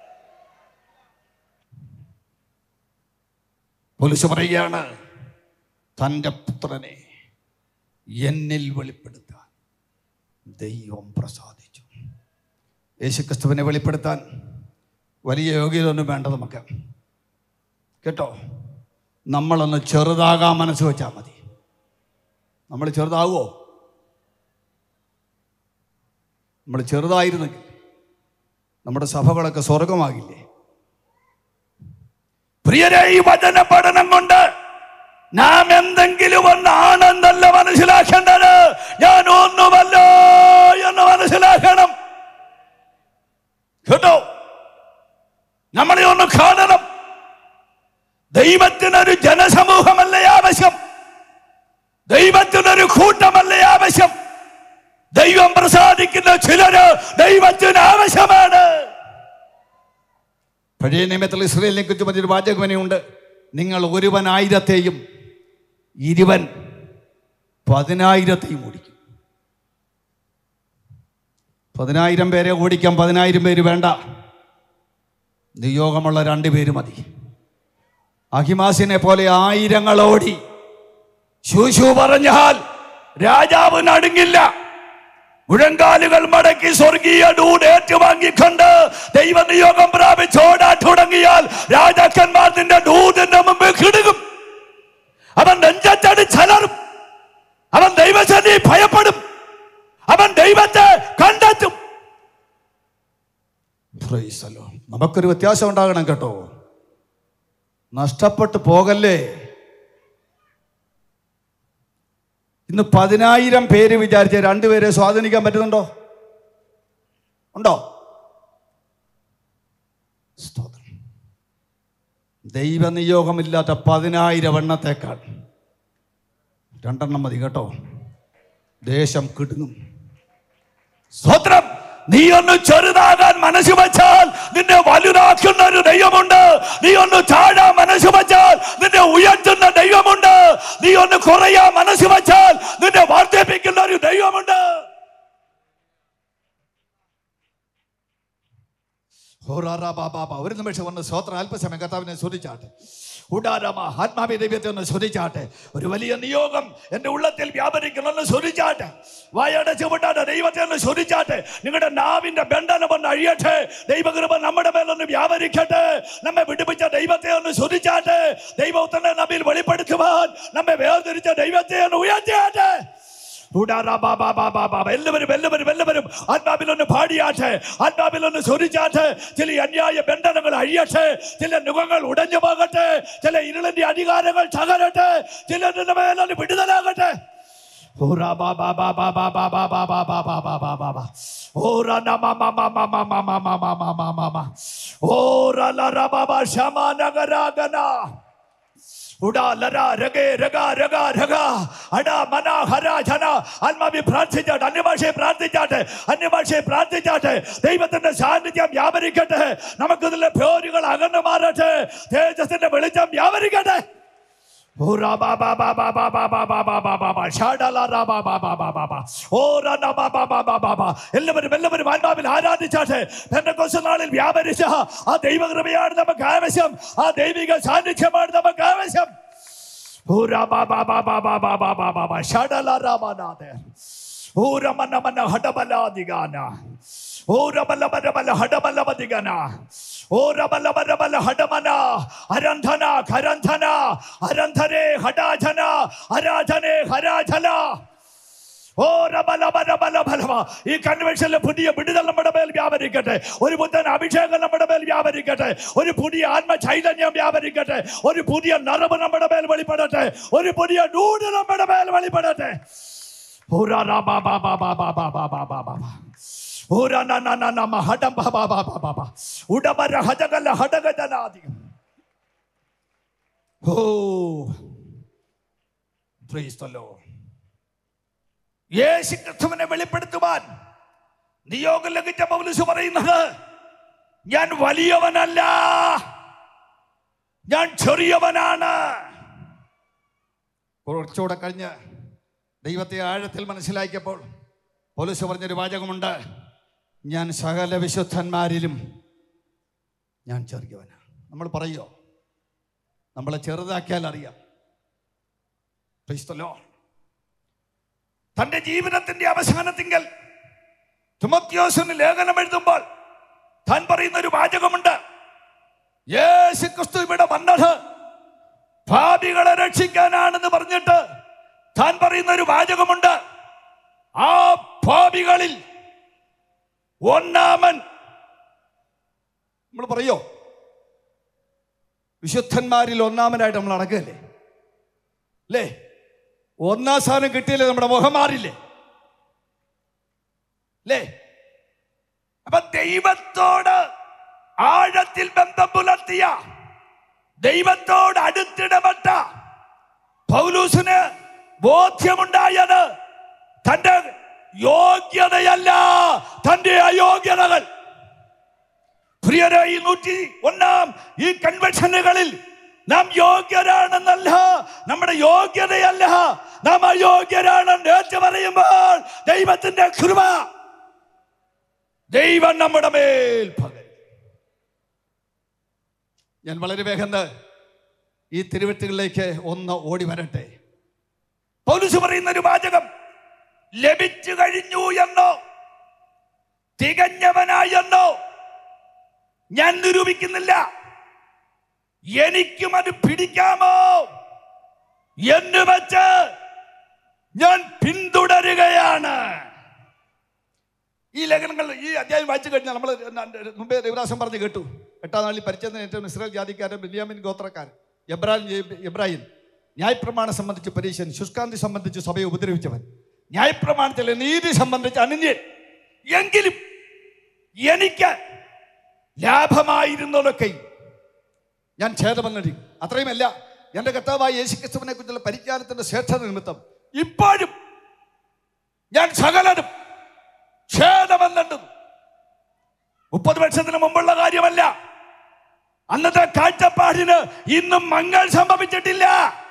പോലീസ് പറയുകയാണ് തൻ്റെ പുത്രനെ എന്നിൽ വെളിപ്പെടുത്താൻ ദൈവം പ്രസാദിച്ചു യേശുക്രിസ്തുവിനെ വെളിപ്പെടുത്താൻ വലിയ യോഗ്യത ഒന്നും വേണ്ട നമുക്ക് കേട്ടോ നമ്മളൊന്ന് ചെറുതാകാൻ മനസ്സ് വെച്ചാൽ മതി നമ്മൾ ചെറുതാകുമോ നമ്മൾ ചെറുതായിരുന്നെങ്കിൽ നമ്മുടെ സഭകളൊക്കെ സ്വർഗമാകില്ലേ പ്രിയരെ ഈ വചന പഠനം കൊണ്ട് നാം എന്തെങ്കിലും ഒന്നാണെന്നല്ല മനസ്സിലാക്കേണ്ടത് ഞാൻ ഒന്നുമല്ലോ എന്ന് മനസ്സിലാക്കണം കേട്ടോ നമ്മളെ ഒന്ന് കാണണം ദൈവത്തിനൊരു ജനസമൂഹമല്ലേ ആവശ്യം ദൈവത്തിനൊരു കൂട്ടമല്ലേ ആവശ്യം ദൈവം പ്രസാദിക്കുന്ന ചിലര് ദൈവത്തിന് ആവശ്യമാണ് പഴയ നിയമത്തിൽ ഇസ്രയേലിനെ കുറിച്ച് പറഞ്ഞൊരു വാചകമനെയുണ്ട് നിങ്ങൾ ഒരുവൻ ആയിരത്തെയും ഇരുവൻ പതിനായിരത്തെയും ഓടിക്കും പതിനായിരം പേരെ ഓടിക്കാൻ പതിനായിരം പേര് വേണ്ട നിയോഗമുള്ള രണ്ട് പേര് മതി അഹിമാസിനെ പോലെ ആയിരങ്ങൾ ഓടി ശൂശു പറഞ്ഞാൽ രാജാവ് നടുങ്ങില്ല മുഴങ്കാലുകൾ മടക്കി സ്വർഗീയ ഡൂഡ് ഏറ്റുവാങ്ങിക്കൊണ്ട് ദൈവനിയോഗം പ്രാപിച്ച് ഓടാൻ തുടങ്ങിയാൽ രാജാക്കന്മാർ നിന്റെ ഡൂദിന്റെ മുമ്പിൽ കിടുകും അവൻ നെഞ്ചത്തടിച്ചലറും അവൻ ദൈവസന്നി ഭയപ്പെടും അവൻ ദൈവത്തെ കണ്ടെത്തും Praise the Lord. നമുക്കൊരു വ്യത്യാസം ഉണ്ടാകണം കേട്ടോ നഷ്ടപ്പെട്ടു പോകല്ലേ ഇന്ന് പതിനായിരം പേര് വിചാരിച്ച രണ്ടുപേരെ സ്വാധീനിക്കാൻ പറ്റുന്നുണ്ടോ ഉണ്ടോ സ്തോത്രം ദൈവനിയോഗമില്ലാത്ത പതിനായിരം എണ്ണത്തേക്കാൾ രണ്ടെണ്ണം മതി കേട്ടോ ദേശം കിടുങ്ങും സ്വത്രം നീ ഒന്ന് ചെറുതാകാൻ മനസ്സ് വച്ചാൽ നിന്നെ വലുതാക്കുന്ന ഒരു ദൈവമുണ്ട് നീ ഒന്ന് താഴാൻ മനസ്സ് വച്ചാൽ നിന്നെ ഉയർത്തുന്ന ദൈവമുണ്ട് നീ ഒന്ന് കുറയാൻ മനസ്സ് വച്ചാൽ നിന്നെ വർദ്ധിപ്പിക്കുന്ന ഒരു ദൈവമുണ്ട് ഹോറാറാ ബാബാ ബാ. ഒരു നിമിഷം ഒന്ന് സ്വോത്രം അല്പസമയം കർത്താവിനെ സ്തുതിച്ചാട്ടെ ഉടാരമ ആത്മാവി ദൈവത്തെ ഒന്ന് സ്തുതിച്ചാട്ടെ ഒരു വലിയ നിയോഗം എൻ്റെ ഉള്ളത്തിൽ വ്യാപരിക്കണമെന്ന് സ്തുതിച്ചാട്ടെ വായടച്ച് വിട്ടാട്ടെ ദൈവത്തെ ഒന്ന് സ്തുതിച്ചാട്ടെ നിങ്ങളുടെ നാവിന്റെ ബന്ധനം ഒന്ന് അഴിയട്ടെ ദൈവകൃപ നമ്മുടെ മേലൊന്ന് വ്യാപരിക്കട്ടെ നമ്മെ വിടുവിച്ച ദൈവത്തെ ഒന്ന് സ്തുതിച്ചാട്ടെ ദൈവത്തിനെ നമ്മിൽ വെളിപ്പെടുത്തുവാൻ നമ്മെ വേർതിരിച്ച ദൈവത്തെ ഒന്ന് ഉയർത്തിയാട്ടെ ഉടാറാ ബാ ബാ ബാ ബാ ബാ. എല്ലാവരും എല്ലാവരും എല്ലാവരും ആത്മാവിലൊന്ന് പാടിയാട്ടെ ആത്മാവിലൊന്ന് സ്വരിച്ചാട്ടെ ചില അന്യായ ബന്ധനങ്ങൾ അഴിയട്ടെ ചില നുഖങ്ങൾ ഉടഞ്ഞു പോകട്ടെ ചില ഇരുളിന്റെ അധികാരങ്ങൾ തകരട്ടെ ചിലതിന്റെ മേലൊന്ന് വിടുതലാകട്ടെ ഊറാ ബാ ബാ ബാ ബാ ബാ ബാ ബാ ബാ ബാ ബാ ബാ ബാ ബാ ബാ ബാ. ഊറാ ന മ മ മ മ മ മ മ മ മ മ മ മ. ഊറാ ല ര ബ ബ ശ മ ന ഗ ര ഗ ന. ഉടാ ലരാ രഗേ രഗാ രഗാ രഗാ അടാ മനാ ഹരാ ധന ആത്മാവി പ്രാർത്ഥിച്ചാട്ടെ അന്യഭാഷയെ പ്രാർത്ഥിച്ചാട്ടെ അന്യഭാഷയെ പ്രാർത്ഥിച്ചാട്ടെ ദൈവത്തിന്റെ സാന്നിധ്യം വ്യാപരിക്കട്ടെ നമുക്കിതിലെ പേരുകൾ അകന്നു മാറട്ടെ തേജസ്സിന്റെ വെളിച്ചം വ്യാപരിക്കട്ടെ ഊറാ ബാ ബാ ബാ ബാ ബാ ബാ ബാ ബാ ബാ ബാ ബാ ബാ. ഷാഡാലാ റാ ബാ ബാ ബാ ബാ ബാ ബാ. ഓറാ നാ ബാ ബാ ബാ ബാ ബാ ബാ. എല്ലാവരും എല്ലാവരും ആത്മാവിൽ ആരാധിച്ചാട്ടെ പെന്തക്കോസ്ത് നാളിൽ വ്യാപരിച്ച ആ ദൈവകൃപയാണ് നമുക്ക് ആവശ്യം ആ ദൈവിക സാന്നിധ്യമാണ് നമുക്ക് ആവശ്യം ഊറാ ബാ ബാ ബാ ബാ ബാ ബാ ബാ ബാ ബാ ബാ. ഷാഡാലാ റാ ബാ നാ ദേ. ഊര മന്ന മന്ന ഹടബലാദിഗാന ഊര ബല ബല ബല ഹടബലവദിഗന ഊര ബല ബല ബല ഹടമന അരന്ധന ഖരന്ധന അരന്ധരേ ഹടാധന അരാധനേ ഹരാധന ഓ രബല ബല ബല ബലവ. ഈ കൺവെൻഷനിലെ പുതിയ വിടുതൽ നമ്മുടെ മേൽ വ്യാപരിക്കട്ടെ ഒരു പുത്തൻ അഭിഷേകം നമ്മുടെ മേൽ വ്യാപരിക്കട്ടെ ഒരു പുതിയ ആത്മ ചൈതന്യം വ്യാപരിക്കട്ടെ ഒരു പുതിയ നിറവ് നമ്മുടെ മേൽ വെളിപ്പെടട്ടെ ഒരു പുതിയ ഡൂട് നമ്മുടെ മേൽ വെളിപ്പെടട്ടെ Ura ra ba ba ba ba ba ba ba ba ba ba ba. Ura na na na na ma hadam ba ba ba ba ba ba. Uda bara hadagala hadagadaladi. Oh. Praise the Lord. യേശു ക്രിസ്തുവിനെ വെളിപ്പെടുത്തുവാൻ നിയോഗം ലഭിച്ച പൗലുസ് പറയുന്നത് ഞാൻ വലിയവനല്ല ഞാൻ ചെറിയവനാണ് കുറച്ചുകൂടെ കഴിഞ്ഞ് ദൈവത്തെ ആഴത്തിൽ മനസ്സിലാക്കിയപ്പോൾ പോലീസ് പറഞ്ഞൊരു വാചകമുണ്ട് ഞാൻ സകല വിശുദ്ധന്മാരിലും ഞാൻ ചെറിയവനാണ് നമ്മൾ പറയോ നമ്മളെ ചെറുതാക്കിയാൽ അറിയാം Praise the Lord. തന്റെ ജീവിതത്തിന്റെ അവസാനത്തിങ്കൽ തുമത്യോസിന് ലേഖനം എഴുതുമ്പോൾ താൻ പറയുന്ന ഒരു വാചകമുണ്ട് യേശു ക്രിസ്തു ഇവിടെ വന്നത് പാപികളെ രക്ഷിക്കാനാണെന്ന് പറഞ്ഞിട്ട് താൻ പറയുന്ന ഒരു വാചകമുണ്ട് ആ പാപികളിൽ ഒന്നാമൻ നമ്മൾ പറയോ വിശുദ്ധന്മാരിൽ ഒന്നാമനായിട്ട് നമ്മൾ നടക്കുകയല്ലേ അല്ലേ ഒന്നാം സ്ഥാനം കിട്ടിയില്ലേ നമ്മുടെ മുഖം മാറില്ലേ അല്ലേ അപ്പൊ ദൈവത്തോട് ആഴത്തിൽ ബന്ധം പുലർത്തിയ ദൈവത്തോട് അടുത്തിടപെട്ട പൗലൂസിന് ബോധ്യമുണ്ടായത് തന്റെ യോഗ്യതയല്ല തന്റെ അയോഗ്യതകൾ പ്രിയരെ ഈ നൂറ്റി ഒന്നാം ഈ കൺവെൻഷനുകളിൽ നാം യോഗ്യരാണെന്നല്ല നമ്മുടെ യോഗ്യതയല്ല നാം അയോഗ്യരാണെന്ന് ഏറ്റു പറയുമ്പോൾ ദൈവത്തിന്റെ കൃപ ദൈവം നമ്മുടെ മേൽ പകരും ഞാൻ വളരെ വേഗം ഈ തിരുവറ്റുകളിലേക്ക് ഒന്ന് ഓടി വരട്ടെ പൗലുസ് പറയുന്ന ഒരു വാചകം ലഭിച്ചു കഴിഞ്ഞു എന്നോ തികഞ്ഞവനായെന്നോ ഞാൻ നിരൂപിക്കുന്നില്ല എനിക്കും അത് പിടിക്കാമോ എന്ന് വെച്ച് ഞാൻ പിന്തുടരുകയാണ് ഈ ലേഖനങ്ങൾ ഈ അധ്യായം വായിച്ചു കഴിഞ്ഞാൽ നമ്മൾ മുമ്പേ ദേവദാസം പറഞ്ഞു കേട്ടു എട്ടാം നാളിൽ പരിചയം ഏറ്റവും ഇസ്രായേൽ ജാതിക്കാരൻ ബെന്യാമിൻ ഗോത്രക്കാരൻ എബ്രാഹിം എബ്രാഹിം ന്യായപ്രമാണം സംബന്ധിച്ച് പരീക്ഷൻ ശുഷ്കാന്തി സംബന്ധിച്ച് സഭയെ ഉപദ്രവിച്ചവൻ ന്യായപ്രമാണത്തിലെ നീതി സംബന്ധിച്ച് അനന്യൻ എങ്കിലും എനിക്ക് ലാഭമായിരുന്നതൊക്കെ ഞാൻ ഛേദമെന്നടി അത്രയുമല്ല എൻ്റെ കർത്താവായ യേശുക്രിസ്തുവിനെ കുറിച്ചുള്ള പരിജ്ഞാനത്തിന്റെ ശ്രേഷ്ഠത നിമിത്തം ഇപ്പോഴും ഞാൻ സകലനും ഛേദമെന്നുണ്ട് മുപ്പത് വർഷത്തിന് മുമ്പുള്ള കാര്യമല്ല അന്നത്തെ കാഴ്ചപ്പാടിന് ഇന്നും മങ്ങൾ സംഭവിച്ചിട്ടില്ല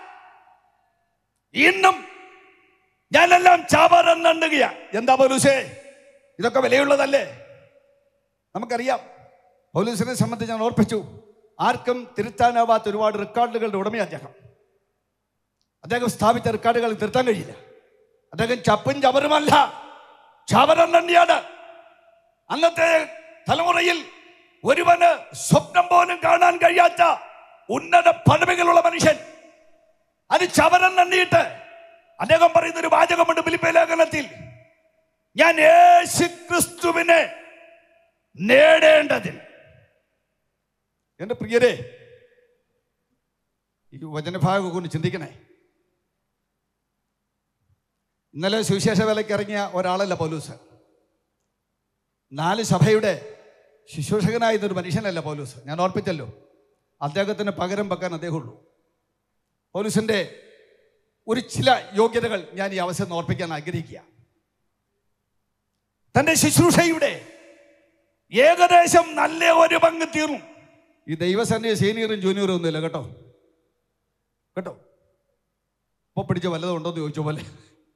ഇന്നും ഞാനെല്ലാം ചാവറെണ്ണുകയാ എന്താ പോലൂസേ ഇതൊക്കെ വിലയുള്ളതല്ലേ നമുക്കറിയാം പോലീസിനെ സംബന്ധിച്ച് ഞാൻ ഓർപ്പിച്ചു ആർക്കും തിരുത്താനാവാത്ത ഒരുപാട് റെക്കോർഡുകളുടെ ഉടമയാണ് അദ്ദേഹം അദ്ദേഹം സ്ഥാപിച്ച റെക്കോർഡുകൾ തിരുത്താൻ കഴിയില്ല അദ്ദേഹം ചപ്പും ചവറുമല്ല ചവരം തന്നെയാണ് അന്നത്തെ തലമുറയിൽ ഒരുവന് സ്വപ്നം പോലും കാണാൻ കഴിയാത്ത ഉന്നത പദവികളുള്ള മനുഷ്യൻ അത് ചവരം തന്നിയിട്ട് അദ്ദേഹം പറയുന്ന ഒരു വാചകമുണ്ട് ഫിലിപ്പേ ലേഖനത്തിൽ ഞാൻ യേശു ക്രിസ്തുവിനെ നേടേണ്ടതിൽ എൻ്റെ പ്രിയരെ ഈ വചനഭാഗം കൊണ്ട് ചിന്തിക്കണേ ഇന്നലെ സുവിശേഷ വേലയ്ക്ക് ഇറങ്ങിയ ഒരാളല്ല പൗലൂസ് നാല് സഭയുടെ ശുശ്രൂഷകനായിരുന്നൊരു മനുഷ്യനല്ല പൗലൂസ് ഞാൻ ഓർപ്പിച്ചല്ലോ അദ്ദേഹത്തിന് പകരം വെക്കാൻ അദ്ദേഹമുള്ളൂ പൗലൂസിൻ്റെ ഒരു ചില യോഗ്യതകൾ ഞാൻ ഈ അവസരം ഓർപ്പിക്കാൻ ആഗ്രഹിക്കുക തൻ്റെ ശുശ്രൂഷയുടെ ഏകദേശം നല്ല ഒരു പങ്ക് തീർന്നു ഈ ദൈവസന്നിധി സീനിയറും ജൂനിയറും ഒന്നുമില്ല കേട്ടോ കേട്ടോ ഇപ്പൊ പിടിച്ച വല്ലതും ഉണ്ടോ എന്ന് ചോദിച്ച പോലെ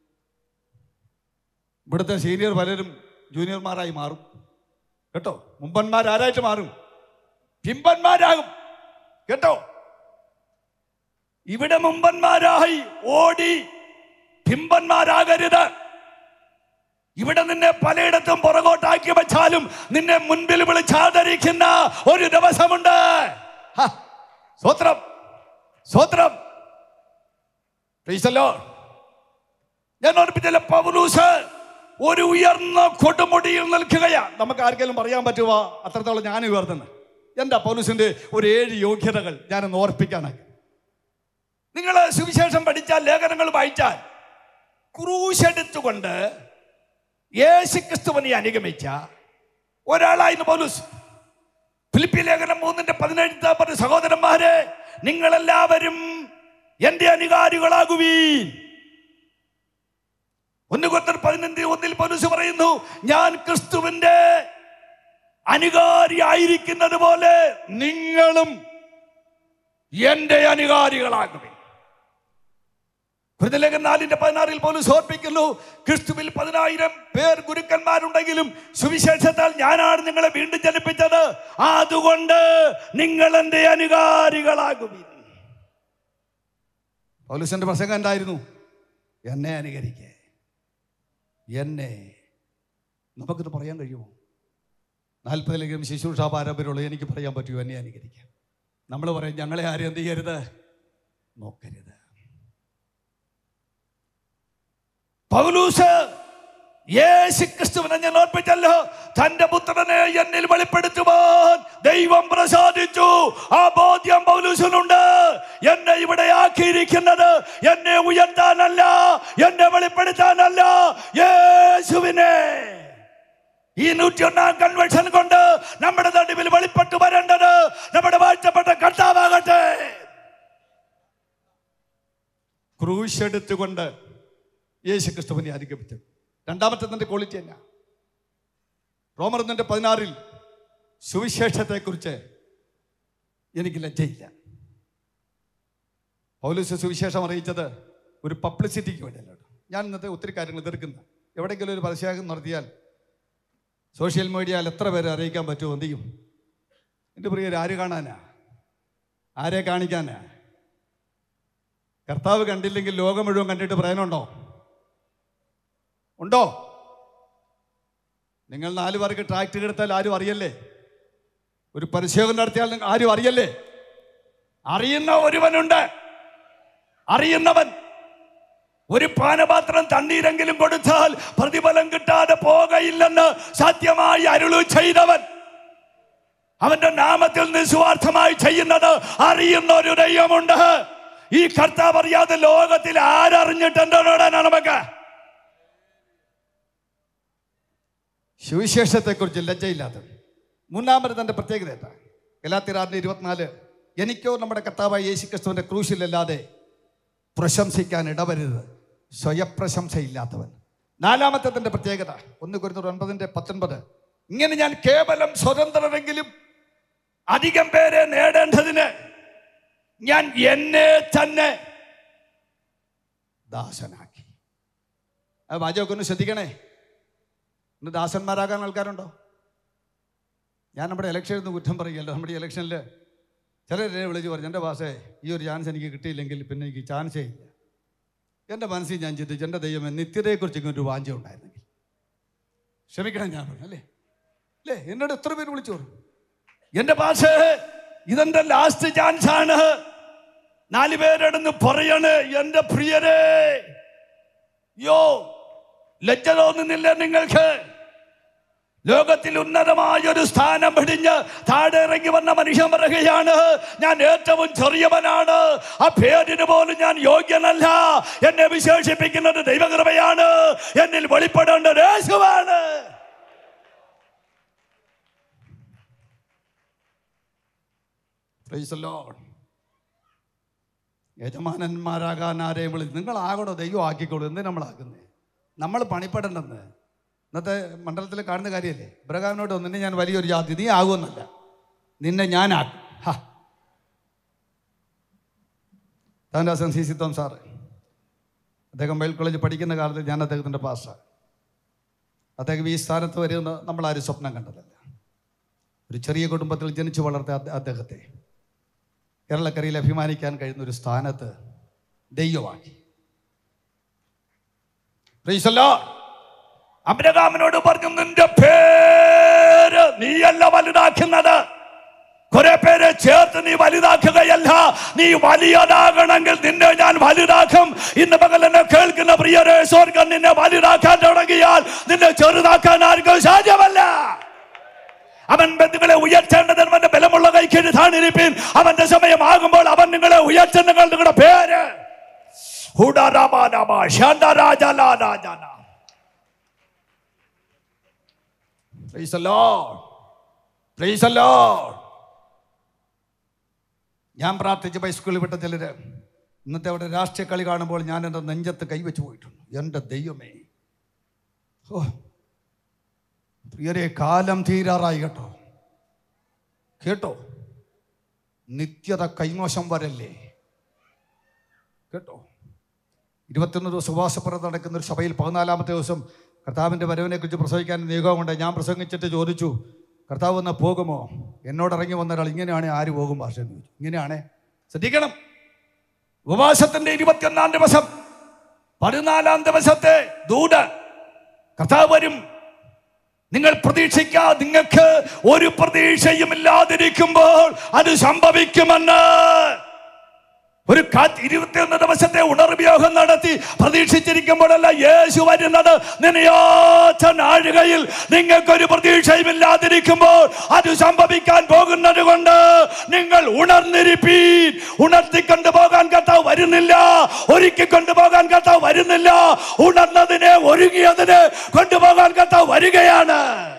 ഇവിടുത്തെ സീനിയർ പലരും ജൂനിയർമാരായി മാറും കേട്ടോ മുമ്പന്മാർ ആരായിട്ട് മാറും പിമ്പന്മാരാകും കേട്ടോ ഇവിടെ മുമ്പന്മാരായി ഓടി പിമ്പന്മാരാകരുത് ഇവിടെ നിന്നെ പലയിടത്തും പുറകോട്ടാക്കി വെച്ചാലും നിന്നെ മുൻപിൽ വിളിച്ചാദരിക്കുന്ന ഒരു ദിവസമുണ്ട് ഹ, സ്വത്രം സ്വത്രം Praise the Lord. ഞാൻ ഓർപ്പിച്ചല്ല പൗലൂസ് ഒരു ഉയർന്ന കൊടുമുടിയിൽ നിൽക്കുകയാ നമുക്ക് ആർക്കെങ്കിലും പറയാൻ പറ്റുമോ അത്രത്തോളം ഞാൻ ഉയർത്തുന്നത് എന്താ പൗലൂസിന്റെ ഒരു ഏഴ് യോഗ്യതകൾ ഞാനൊന്ന് ഓർപ്പിക്കാനായി നിങ്ങൾ സുവിശേഷം പഠിച്ചാൽ ലേഖനങ്ങൾ വായിച്ചാൽ ക്രൂശെടുത്തുകൊണ്ട് യേശു ക്രിസ്തുവിനെ അനുഗമിച്ച ഒരാളായിരുന്നു പൗലൂസ് ഫിലിപ്പി ലേഖനം മൂന്നിന്റെ പതിനേഴ് പറഞ്ഞ സഹോദരന്മാരെ നിങ്ങളെല്ലാവരും എന്റെ അനുകാരികളാകുവീൻ ഒന്ന് കൊത്തർ പതിനഞ്ച് ഒന്നിൽ പൗലൂസ് പറയുന്നു ഞാൻ ക്രിസ്തുവിന്റെ അനുകാരി ആയിരിക്കുന്നത് പോലെ നിങ്ങളും എന്റെ അനുകാരികളാകുവീൻ ഹൃദയലേഖൻ നാലിന്റെ പതിനാറിൽ പോലും ഓർപ്പിക്കുന്നു ക്രിസ്തുവിൽ പതിനായിരം പേർ ഗുരുക്കന്മാരുണ്ടെങ്കിലും സുവിശേഷത്താൽ ഞാനാണ് നിങ്ങളെ വീണ്ടും ജനിപ്പിച്ചത് അതുകൊണ്ട് നിങ്ങൾ എന്റെ അനുകാരികളാകുവിൻ പൗലുസിന്റെ പ്രസംഗം എന്തായിരുന്നു എന്നെ അനുകരിക്കേ എന്നെ നമുക്കിത് പറയാൻ കഴിയുമോ നാൽപ്പതിലെങ്കിലും ശുശ്രൂഷ പാരമ്പര്യമുള്ള എനിക്ക് പറയാൻ പറ്റുമോ എന്നെ അനുകരിക്കാം നമ്മൾ പറയും ഞങ്ങളെ ആരും എന്ത് ചെയ്യരുത് നോക്കരുത് പൗലൂസ് യേശു ക്രിസ്തുവിനെ ഞാൻ ഓർപ്പിച്ചല്ലോ തന്റെ പുത്രനെ എന്നിൽ വെളിപ്പെടുത്തുവാൻ ദൈവം പ്രസാദിച്ചു ആ ബോധ്യം പൗലൂസിനുണ്ട് എന്നെ ഇവിടെ ആക്കിയിരിക്കുന്നത് എന്നെ ഉയർത്താനല്ല എന്നെ വെളിപ്പെടുത്താനല്ല യേശുവിനെ ഈ നൂറ്റിയൊന്നാം കൺവെൻഷൻ കൊണ്ട് നമ്മുടെ നടുവിൽ വെളിപ്പെട്ടു വരേണ്ടത് നമ്മുടെ വാഴ്ചപ്പെട്ട കർത്താവാകട്ടെ ക്രൂശ് എടുത്തുകൊണ്ട് യേശു ക്രിസ്തുവിനെ അനുഗമിച്ചു രണ്ടാമത്തെ തന്റെ ക്വാളിറ്റി എന്നാ റോമർ ഒന്നിന്റെ പതിനാറിൽ സുവിശേഷത്തെക്കുറിച്ച് എനിക്ക് ലജ്ജയില്ല പൗലൂസ് സുവിശേഷം അറിയിച്ചത് ഒരു പബ്ലിസിറ്റിക്ക് വേണ്ടിയല്ല കേട്ടോ. ഞാൻ ഇന്നത്തെ ഒത്തിരി കാര്യങ്ങൾ എതിർക്കുന്ന എവിടെയെങ്കിലും ഒരു പരസ്യാഗം നടത്തിയാൽ സോഷ്യൽ മീഡിയയിൽ എത്ര പേരെ അറിയിക്കാൻ പറ്റുമോ എന്ത് ചെയ്യും എൻ്റെ പ്രിയർ ആര് കാണാനാ ആരെ കാണിക്കാനാ കർത്താവ് കണ്ടില്ലെങ്കിൽ ലോകം മുഴുവൻ കണ്ടിട്ട് പ്രയോജനമുണ്ടോ ഉണ്ടോ നിങ്ങൾ നാല് പേർക്ക് ട്രാക്ടർ എടുത്താൽ ആരും അറിയല്ലേ ഒരു പരിശോധന നടത്തിയാൽ നിങ്ങൾ ആരും അറിയല്ലേ അറിയുന്ന ഒരുവനുണ്ട് അറിയുന്നവൻ ഒരു പാനപാത്രം തണ്ണീരെങ്കിലും കൊടുത്താൽ പ്രതിഫലം കിട്ടാതെ പോകയില്ലെന്ന് സത്യമായി അരുളു ചെയ്തവൻ അവന്റെ നാമത്തിൽ നിസ്വാർത്ഥമായി ചെയ്യുന്നത് അറിയുന്ന ഒരു ദൈവമുണ്ട് ഈ കർത്താവ് അറിയാതെ ലോകത്തിൽ ആരറിഞ്ഞിട്ട് എന്താണ് നമുക്ക് സുവിശേഷത്തെക്കുറിച്ച് ലജ്ജയില്ലാത്തത് മൂന്നാമത് തന്റെ പ്രത്യേകത എന്താ ഗലാത്തിരാറിന്റെ ഇരുപത്തിനാല് എനിക്കോ നമ്മുടെ കർത്താവായ യേശു ക്രിസ്തുവിൻ്റെ ക്രൂശിലല്ലാതെ പ്രശംസിക്കാൻ ഇടവരുത് സ്വയപ്രശംസയില്ലാത്തവൻ നാലാമത്തെ പ്രത്യേകത ഒന്ന് കുരുന്നൂർ ഒൻപതിൻ്റെ പത്തൊൻപത് ഇങ്ങനെ ഞാൻ കേവലം സ്വതന്ത്രരെങ്കിലും അധികം പേരെ നേടേണ്ടതിന് ഞാൻ എന്നെ തന്നെ ദാസനാക്കി ആ വാചകമൊക്കെ ഒന്ന് ശ്രദ്ധിക്കണേ ഇന്ന് ദാസന്മാരാകാൻ ആൾക്കാരുണ്ടോ ഞാൻ നമ്മുടെ ഇലക്ഷനിൽ നിന്ന് കുറ്റം പറയുകയല്ലോ നമ്മുടെ ഈ ഇലക്ഷനിൽ ചിലരെ വിളിച്ച് പറഞ്ഞു എൻ്റെ ഭാഷേ ഈ ഒരു ചാൻസ് എനിക്ക് കിട്ടിയില്ലെങ്കിൽ പിന്നെ എനിക്ക് ചാൻസേ ഇല്ല എൻ്റെ മനസ്സിൽ ഞാൻ ചിന്തിച്ചു എൻ്റെ ദൈവമേ നിത്യതയെക്കുറിച്ച് ഇങ്ങനെ ഒരു വാഞ്ച ഉണ്ടായിരുന്നെങ്കിൽ ക്ഷമിക്കണം ഞാൻ പറഞ്ഞു അല്ലേ അല്ലേ എന്നോട് എത്ര പേര് വിളിച്ചു പറഞ്ഞു എൻ്റെ ഭാഷ ഇതെന്റെ ലാസ്റ്റ് ചാൻസ് ആണ് നാല് പേരെടുന്ന് പറയണ് എൻ്റെ പ്രിയരെ യോ ലജ്ജ തോന്നുന്നില്ല നിങ്ങൾക്ക് ലോകത്തിൽ ഉന്നതമായ ഒരു സ്ഥാനം പിടിഞ്ഞ് താഴെ ഇറങ്ങി വന്ന മനുഷ്യൻ പറയുകയാണ് ഞാൻ ഏറ്റവും ചെറിയവനാണ് ആ പേരിന് പോലും ഞാൻ യോഗ്യനല്ല എന്നെ വിശേഷിപ്പിക്കുന്നത് ദൈവകൃപയാണ് എന്നിൽ വെളിപ്പെടേണ്ട യേശുവാണ് Praise the Lord. യജമാനന്മാരാകാൻ ആരെയും വിളി നിങ്ങളാകണോ ദൈവം ആക്കിക്കോളൂ എന്തിനാ നമ്മളാക്കുന്നത് നമ്മൾ പണിപ്പെടേണ്ടെന്ന് ഇന്നത്തെ മണ്ഡലത്തിൽ കാണുന്ന കാര്യമല്ലേ ഇബ്രഹാമിനോട് നിന്നെ ഞാൻ വലിയൊരു ജാതി നീ ആകുമെന്നല്ല നിന്നെ ഞാനാക്കും ഹാ താൻദാസൻ സി സിത്തോം സാറ് അദ്ദേഹം വയൽ കോളേജ് പഠിക്കുന്ന കാലത്ത് ഞാൻ അദ്ദേഹത്തിൻ്റെ പാസ്സാണ് അദ്ദേഹം ഈ സ്ഥാനത്ത് വരുമെന്ന് നമ്മളാരും സ്വപ്നം കണ്ടതല്ല ഒരു ചെറിയ കുടുംബത്തിൽ ജനിച്ചു വളർത്തിയ അദ്ദേ- അദ്ദേഹത്തെ കേരളക്കരയിൽ അഭിമാനിക്കാൻ കഴിയുന്ന ഒരു സ്ഥാനത്ത് ദൈവമാക്കി Praise the Lord. അബ്രഹാമിനോട് പറഞ്ഞു നിന്റെ പേര് നീയല്ല വലുതാക്കുന്നത് കുറെ പേരെ ചേർത്ത് നീ വലുതാക്കുകയല്ല നീ വലിയതാകണമെങ്കിൽ നിന്നെ ഞാൻ വലുതാക്കും ഇന്ന് പകൽ എന്നെ കേൾക്കുന്ന പ്രിയരെ സ്വർഗം നിന്നെ വലുതാക്കാൻ തുടങ്ങിയാൽ നിന്നെ ചെറുതാക്കാൻ ആർക്കും സാധ്യമല്ല അവൻ ബന്ധുക്കളെ ഉയർത്തേണ്ടതിന് അവന്റെ ബലമുള്ള കൈക്കീഴ് താണിരിപ്പിൻ അവന്റെ സമയമാകുമ്പോൾ അവൻ നിങ്ങളെ ഉയർത്തുന്ന നിങ്ങൾ നിങ്ങളുടെ പേര് ഹുഡാരാമാനാമ, ശാന്താരാജാലാരാജാന. Praise the Lord. Praise the Lord. ഞാൻ പ്രാർത്ഥിച്ച ഹൈസ്കൂളിൽ വിട്ട ചിലര് ഇന്നത്തെ അവിടെ രാഷ്ട്രീയ കളി കാണുമ്പോൾ ഞാൻ എൻ്റെ നെഞ്ചത്ത് കൈവച്ച് പോയിട്ടുണ്ട് എൻ്റെ ദൈവമേ ഓ പ്രിയരെ കാലം തീരാറായി കേട്ടോ കേട്ടോ നിത്യത കൈമോശം വരല്ലേ കേട്ടോ ഇരുപത്തൊന്ന് ദിവസം ഉപവാസപ്പുറത്ത് നടക്കുന്ന ഒരു സഭയിൽ പതിനാലാമത്തെ ദിവസം കർത്താവിൻ്റെ വരവിനെ കുറിച്ച് പ്രസംഗിക്കാൻ നിയോഗമുണ്ട് ഞാൻ പ്രസംഗിച്ചിട്ട് ചോദിച്ചു കർത്താവ് വന്നാൽ പോകുമോ എന്നോട് ഇറങ്ങി വന്ന ഒരാൾ ഇങ്ങനെയാണ് ആര് പോകും ഭാഷ എന്ന് ചോദിച്ചു ഇങ്ങനെയാണ് ശ്രദ്ധിക്കണം ഉപവാസത്തിന്റെ ഇരുപത്തിയൊന്നാം ദിവസം പതിനാലാം ദിവസത്തെ ദൂത് കർത്താവ് വരും നിങ്ങൾ പ്രതീക്ഷിക്കാ നിങ്ങൾക്ക് ഒരു പ്രതീക്ഷയും ഇല്ലാതിരിക്കുമ്പോൾ അത് സംഭവിക്കുമെന്ന് ഒരു കാറ്റ് ഇരുപത്തിയൊന്ന് ദിവസത്തെ ഉണർവ്യോഗം നടത്തി പ്രതീക്ഷിച്ചിരിക്കുമ്പോഴല്ല യേശു വരുന്നത് നിനയാച്ച നാഴികയിൽ നിങ്ങൾക്കൊരു പ്രതീക്ഷയും ഇല്ലാതിരിക്കുമ്പോൾ അത് സംഭവിക്കാൻ പോകുന്നത് കൊണ്ട് നിങ്ങൾ ഉണർന്നിരിപ്പീൻ ഉണർത്തിക്കൊണ്ടു പോകാൻ കർത്താവ് വരുന്നില്ല ഒരുക്കി കൊണ്ടുപോകാൻ കർത്താവ് വരുന്നില്ല ഉണർന്നതിനെ ഒരുങ്ങിയതിനെ കൊണ്ടുപോകാൻ കർത്താവ് വരികയാണ്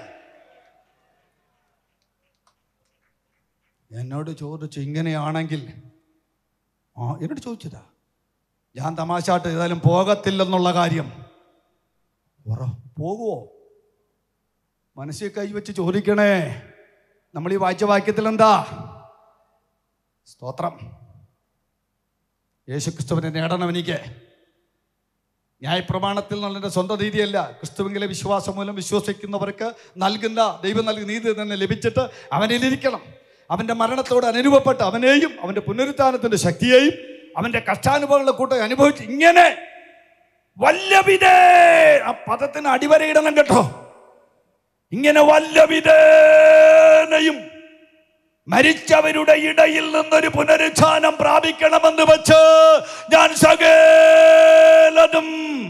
എന്നോട് ചോദിച്ചു ഇങ്ങനെയാണെങ്കിൽ ആ എന്നോട് ചോദിച്ചതാ ഞാൻ തമാശായിട്ട് ഏതായാലും പോകത്തില്ലെന്നുള്ള കാര്യം ഉറ പോകുമോ മനസ്സിൽ കൈവച്ച് ചോദിക്കണേ നമ്മൾ ഈ വായിച്ച വാക്യത്തിൽ എന്താ സ്തോത്രം യേശുക്രിസ്തുവിനെ നേടണം എനിക്ക് ന്യായപ്രമാണത്തിൽ നിന്നുള്ള എൻ്റെ സ്വന്തം രീതിയല്ല ക്രിസ്തുവിലെ വിശ്വാസം മൂലം വിശ്വസിക്കുന്നവർക്ക് നൽകുന്ന ദൈവം നൽകുന്ന നീതി തന്നെ ലഭിച്ചിട്ട് അവനിലിരിക്കണം അവൻ്റെ മരണത്തോട് അനുരൂപപ്പെട്ട് അവനെയും അവൻ്റെ പുനരുത്ഥാനത്തിൻ്റെ ശക്തിയെയും അവൻ്റെ കഷ്ടാനുഭവങ്ങളെ കൂട്ടം അനുഭവിച്ച് ഇങ്ങനെ വല്ലവിധേ ആ പദത്തിന് അടിവരയിടണം കേട്ടോ ഇങ്ങനെ വല്ലവിധേനയും മരിച്ചവരുടെ ഇടയിൽ നിന്നൊരു പുനരുത്ഥാനം പ്രാപിക്കണമെന്ന് വെച്ച് ഞാൻ സകലതും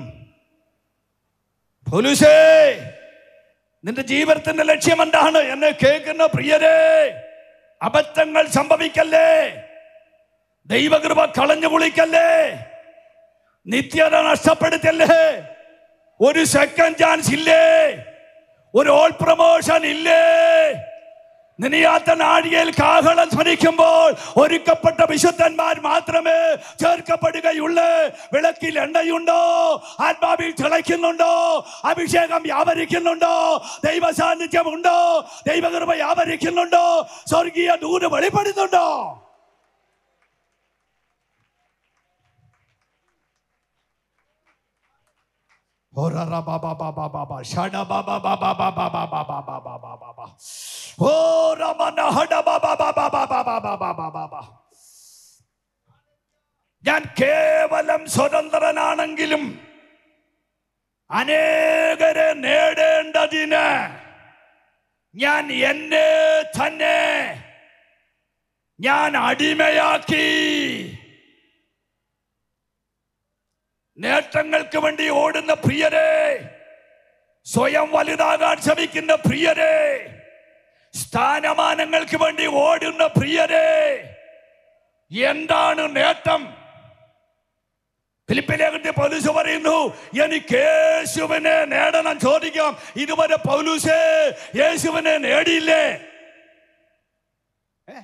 പോലീസേ നിന്റെ ജീവിതത്തിന്റെ ലക്ഷ്യം എന്താണ് എന്നെ കേൾക്കുന്ന പ്രിയരെ അബദ്ധങ്ങൾ സംഭവിക്കല്ലേ ദൈവകൃപ കളഞ്ഞു കുളിക്കല്ലേ നിത്യത നഷ്ടപ്പെടുത്തല്ലേ ഒരു സെക്കൻഡ് ചാൻസ് ഇല്ലേ ഒരു ഓൾ പ്രൊമോഷൻ ഇല്ലേ നിനയാത്ത നാഴികയിൽ കാഹളം ധ്വനിക്കുമ്പോൾ ഒരുക്കപ്പെട്ട വിശുദ്ധന്മാർ മാത്രമേ ചേർക്കപ്പെടുകയുള്ളൂ വിളക്കിൽ എണ്ണയുണ്ടോ ആത്മാവിൽ തിളയ്ക്കുന്നുണ്ടോ അഭിഷേകം വ്യാപരിക്കുന്നുണ്ടോ ദൈവ സാന്നിധ്യമുണ്ടോ ദൈവകൃപ വ്യാപരിക്കുന്നുണ്ടോ സ്വർഗീയ ദൂത് വെളിപ്പെടുന്നുണ്ടോ Ora ra ba ba ba ba ba ba shada ba ba ba ba ba ba ba ba ba ba ba ba ba ba. Ora mana hada ba ba ba ba ba ba ba ba ba ba ba ba. ഞാൻ കേവലം സ്വതന്ത്രനാണെങ്കിലും അനേകരെ നേടേണ്ടതിന് ഞാൻ എന്നെ തന്നെ ഞാൻ അടിമയാക്കി നേട്ടങ്ങൾക്ക് വേണ്ടി ഓടുന്ന പ്രിയരെ സ്വയം വലുതാകാൻ ശ്രമിക്കുന്ന പ്രിയരെ സ്ഥാനമാനങ്ങൾക്ക് വേണ്ടി ഓടുന്ന പ്രിയരെ എന്താണ് നേട്ടം ഫിലിപ്പിലേഖന്റെ പൗലൂസ് പറയുന്നു എനിക്ക് യേശുവിനെ നേടണം ചോദിക്കാം ഇതുവരെ പൗലൂസേ യേശുവിനെ നേടിയില്ലേ ഏ?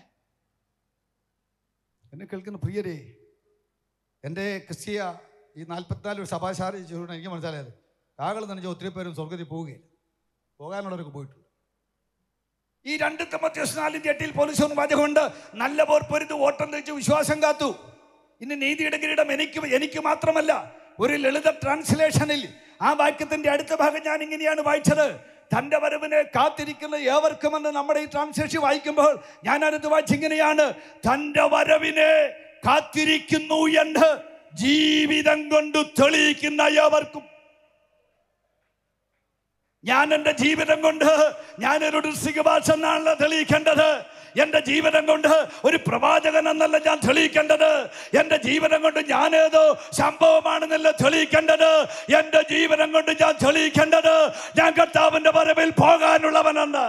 എന്നെ കേൾക്കുന്ന പ്രിയരെ എൻ്റെ ക്രിസ്തീയ ഈ നാൽപ്പത്തിനാല് സഭാശാല ചെയ്തുകൊണ്ട് എനിക്ക് മനസ്സിലായത് കാകൾ നനഞ്ഞ ഒത്തിരി പേരും സ്വർഗത്തിൽ പോവുകയില്ല പോകാനുള്ളവരൊക്കെ പോയിട്ടുണ്ട് ഈ രണ്ട് തമത്യസ് നാലിന്റെ എട്ടിൽ പോലീസ് ഒന്ന് വാചകമുണ്ട് നല്ല പോർ പൊരുത് ഓട്ടം തെളിച്ച് വിശ്വാസം കാത്തു ഇന്ന് നീതിയുടെ കിരീടം എനിക്ക് എനിക്ക് മാത്രമല്ല ഒരു ലളിത ട്രാൻസ്ലേഷനിൽ ആ വാക്യത്തിന്റെ അടുത്ത ഭാഗം ഞാൻ ഇങ്ങനെയാണ് വായിച്ചത് തന്റെ വരവിനെ കാത്തിരിക്കുന്ന ഏവർക്കുമെന്ന് നമ്മുടെ ഈ ട്രാൻസ്ലേഷൻ വായിക്കുമ്പോൾ ഞാൻ അടുത്ത് വായിച്ചിങ്ങനെയാണ് തന്റെ വരവിനെ കാത്തിരിക്കുന്നു എന്ന് ജീവിതം കൊണ്ട് തെളിയിക്കുന്ന ഏവർക്കും ഞാൻ എൻ്റെ ജീവിതം കൊണ്ട് ഞാനൊരു ഡിസ്ട്രിക്ട് ഭാഷ എന്നാണല്ലോ തെളിയിക്കേണ്ടത് എൻ്റെ ജീവിതം കൊണ്ട് ഒരു പ്രവാചകൻ എന്നല്ല ഞാൻ തെളിയിക്കേണ്ടത് എൻ്റെ ജീവിതം കൊണ്ട് ഞാനേതോ സംഭവമാണെന്നല്ല തെളിയിക്കേണ്ടത് എൻ്റെ ജീവിതം കൊണ്ട് ഞാൻ തെളിയിക്കേണ്ടത് ഞാൻ കർത്താവിൻ്റെ വരവിൽ പോകാനുള്ളവനെന്ന്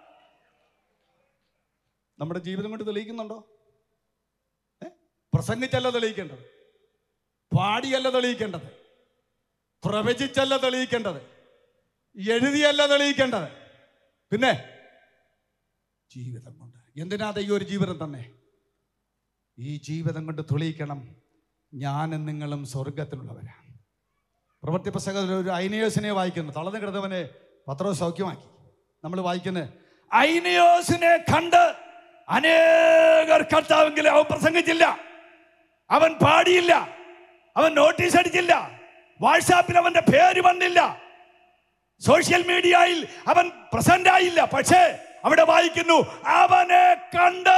നമ്മുടെ ജീവിതം കൊണ്ട് തെളിയിക്കുന്നുണ്ടോ ഏ? പ്രസംഗിച്ചല്ല തെളിയിക്കേണ്ടത് പാടിയല്ല തെളിയിക്കേണ്ടത് പ്രവചിച്ചല്ല തെളിയിക്കേണ്ടത് എഴുതിയല്ല തെളിയിക്കേണ്ടത് പിന്നെ ജീവിതം കൊണ്ട് എന്തിനാ ഈ ഒരു ജീവിതം തന്നെ ഈ ജീവിതം കൊണ്ട് തെളിയിക്കണം ഞാനും നിങ്ങളും സ്വർഗത്തിലുള്ളവരാണ് പ്രവൃത്തി പുസ്തകത്തിൽ ഒരു ഐനിയോസിനെ വായിക്കുന്നു തളർന്നു കിടന്നവനെ പത്രവും സൗഖ്യമാക്കി നമ്മൾ വായിക്കുന്നത് ഐനിയോസിനെ കണ്ട് അനേകർ കർത്താവെങ്കിലും അവൻ പ്രസംഗിച്ചില്ല അവൻ പാടിയില്ല അവൻ നോട്ടീസ് അടിച്ചില്ല വാട്സാപ്പിൽ അവന്റെ പേര് വന്നില്ല സോഷ്യൽ മീഡിയയിൽ അവൻ പ്രസന്റ് ആയില്ല പക്ഷേ അവിടെ വായിക്കുന്നു അവനെ കണ്ട്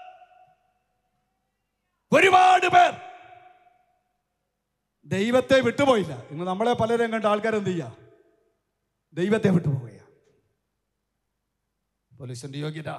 ഒരുപാട് പേർ ദൈവത്തെ വിട്ടുപോയില്ല ഇന്ന് നമ്മളെ പലരും കണ്ട ആൾക്കാർ എന്ത് ചെയ്യുക ദൈവത്തെ വിട്ടുപോവുക പോലീസിന്റെ യോഗ്യത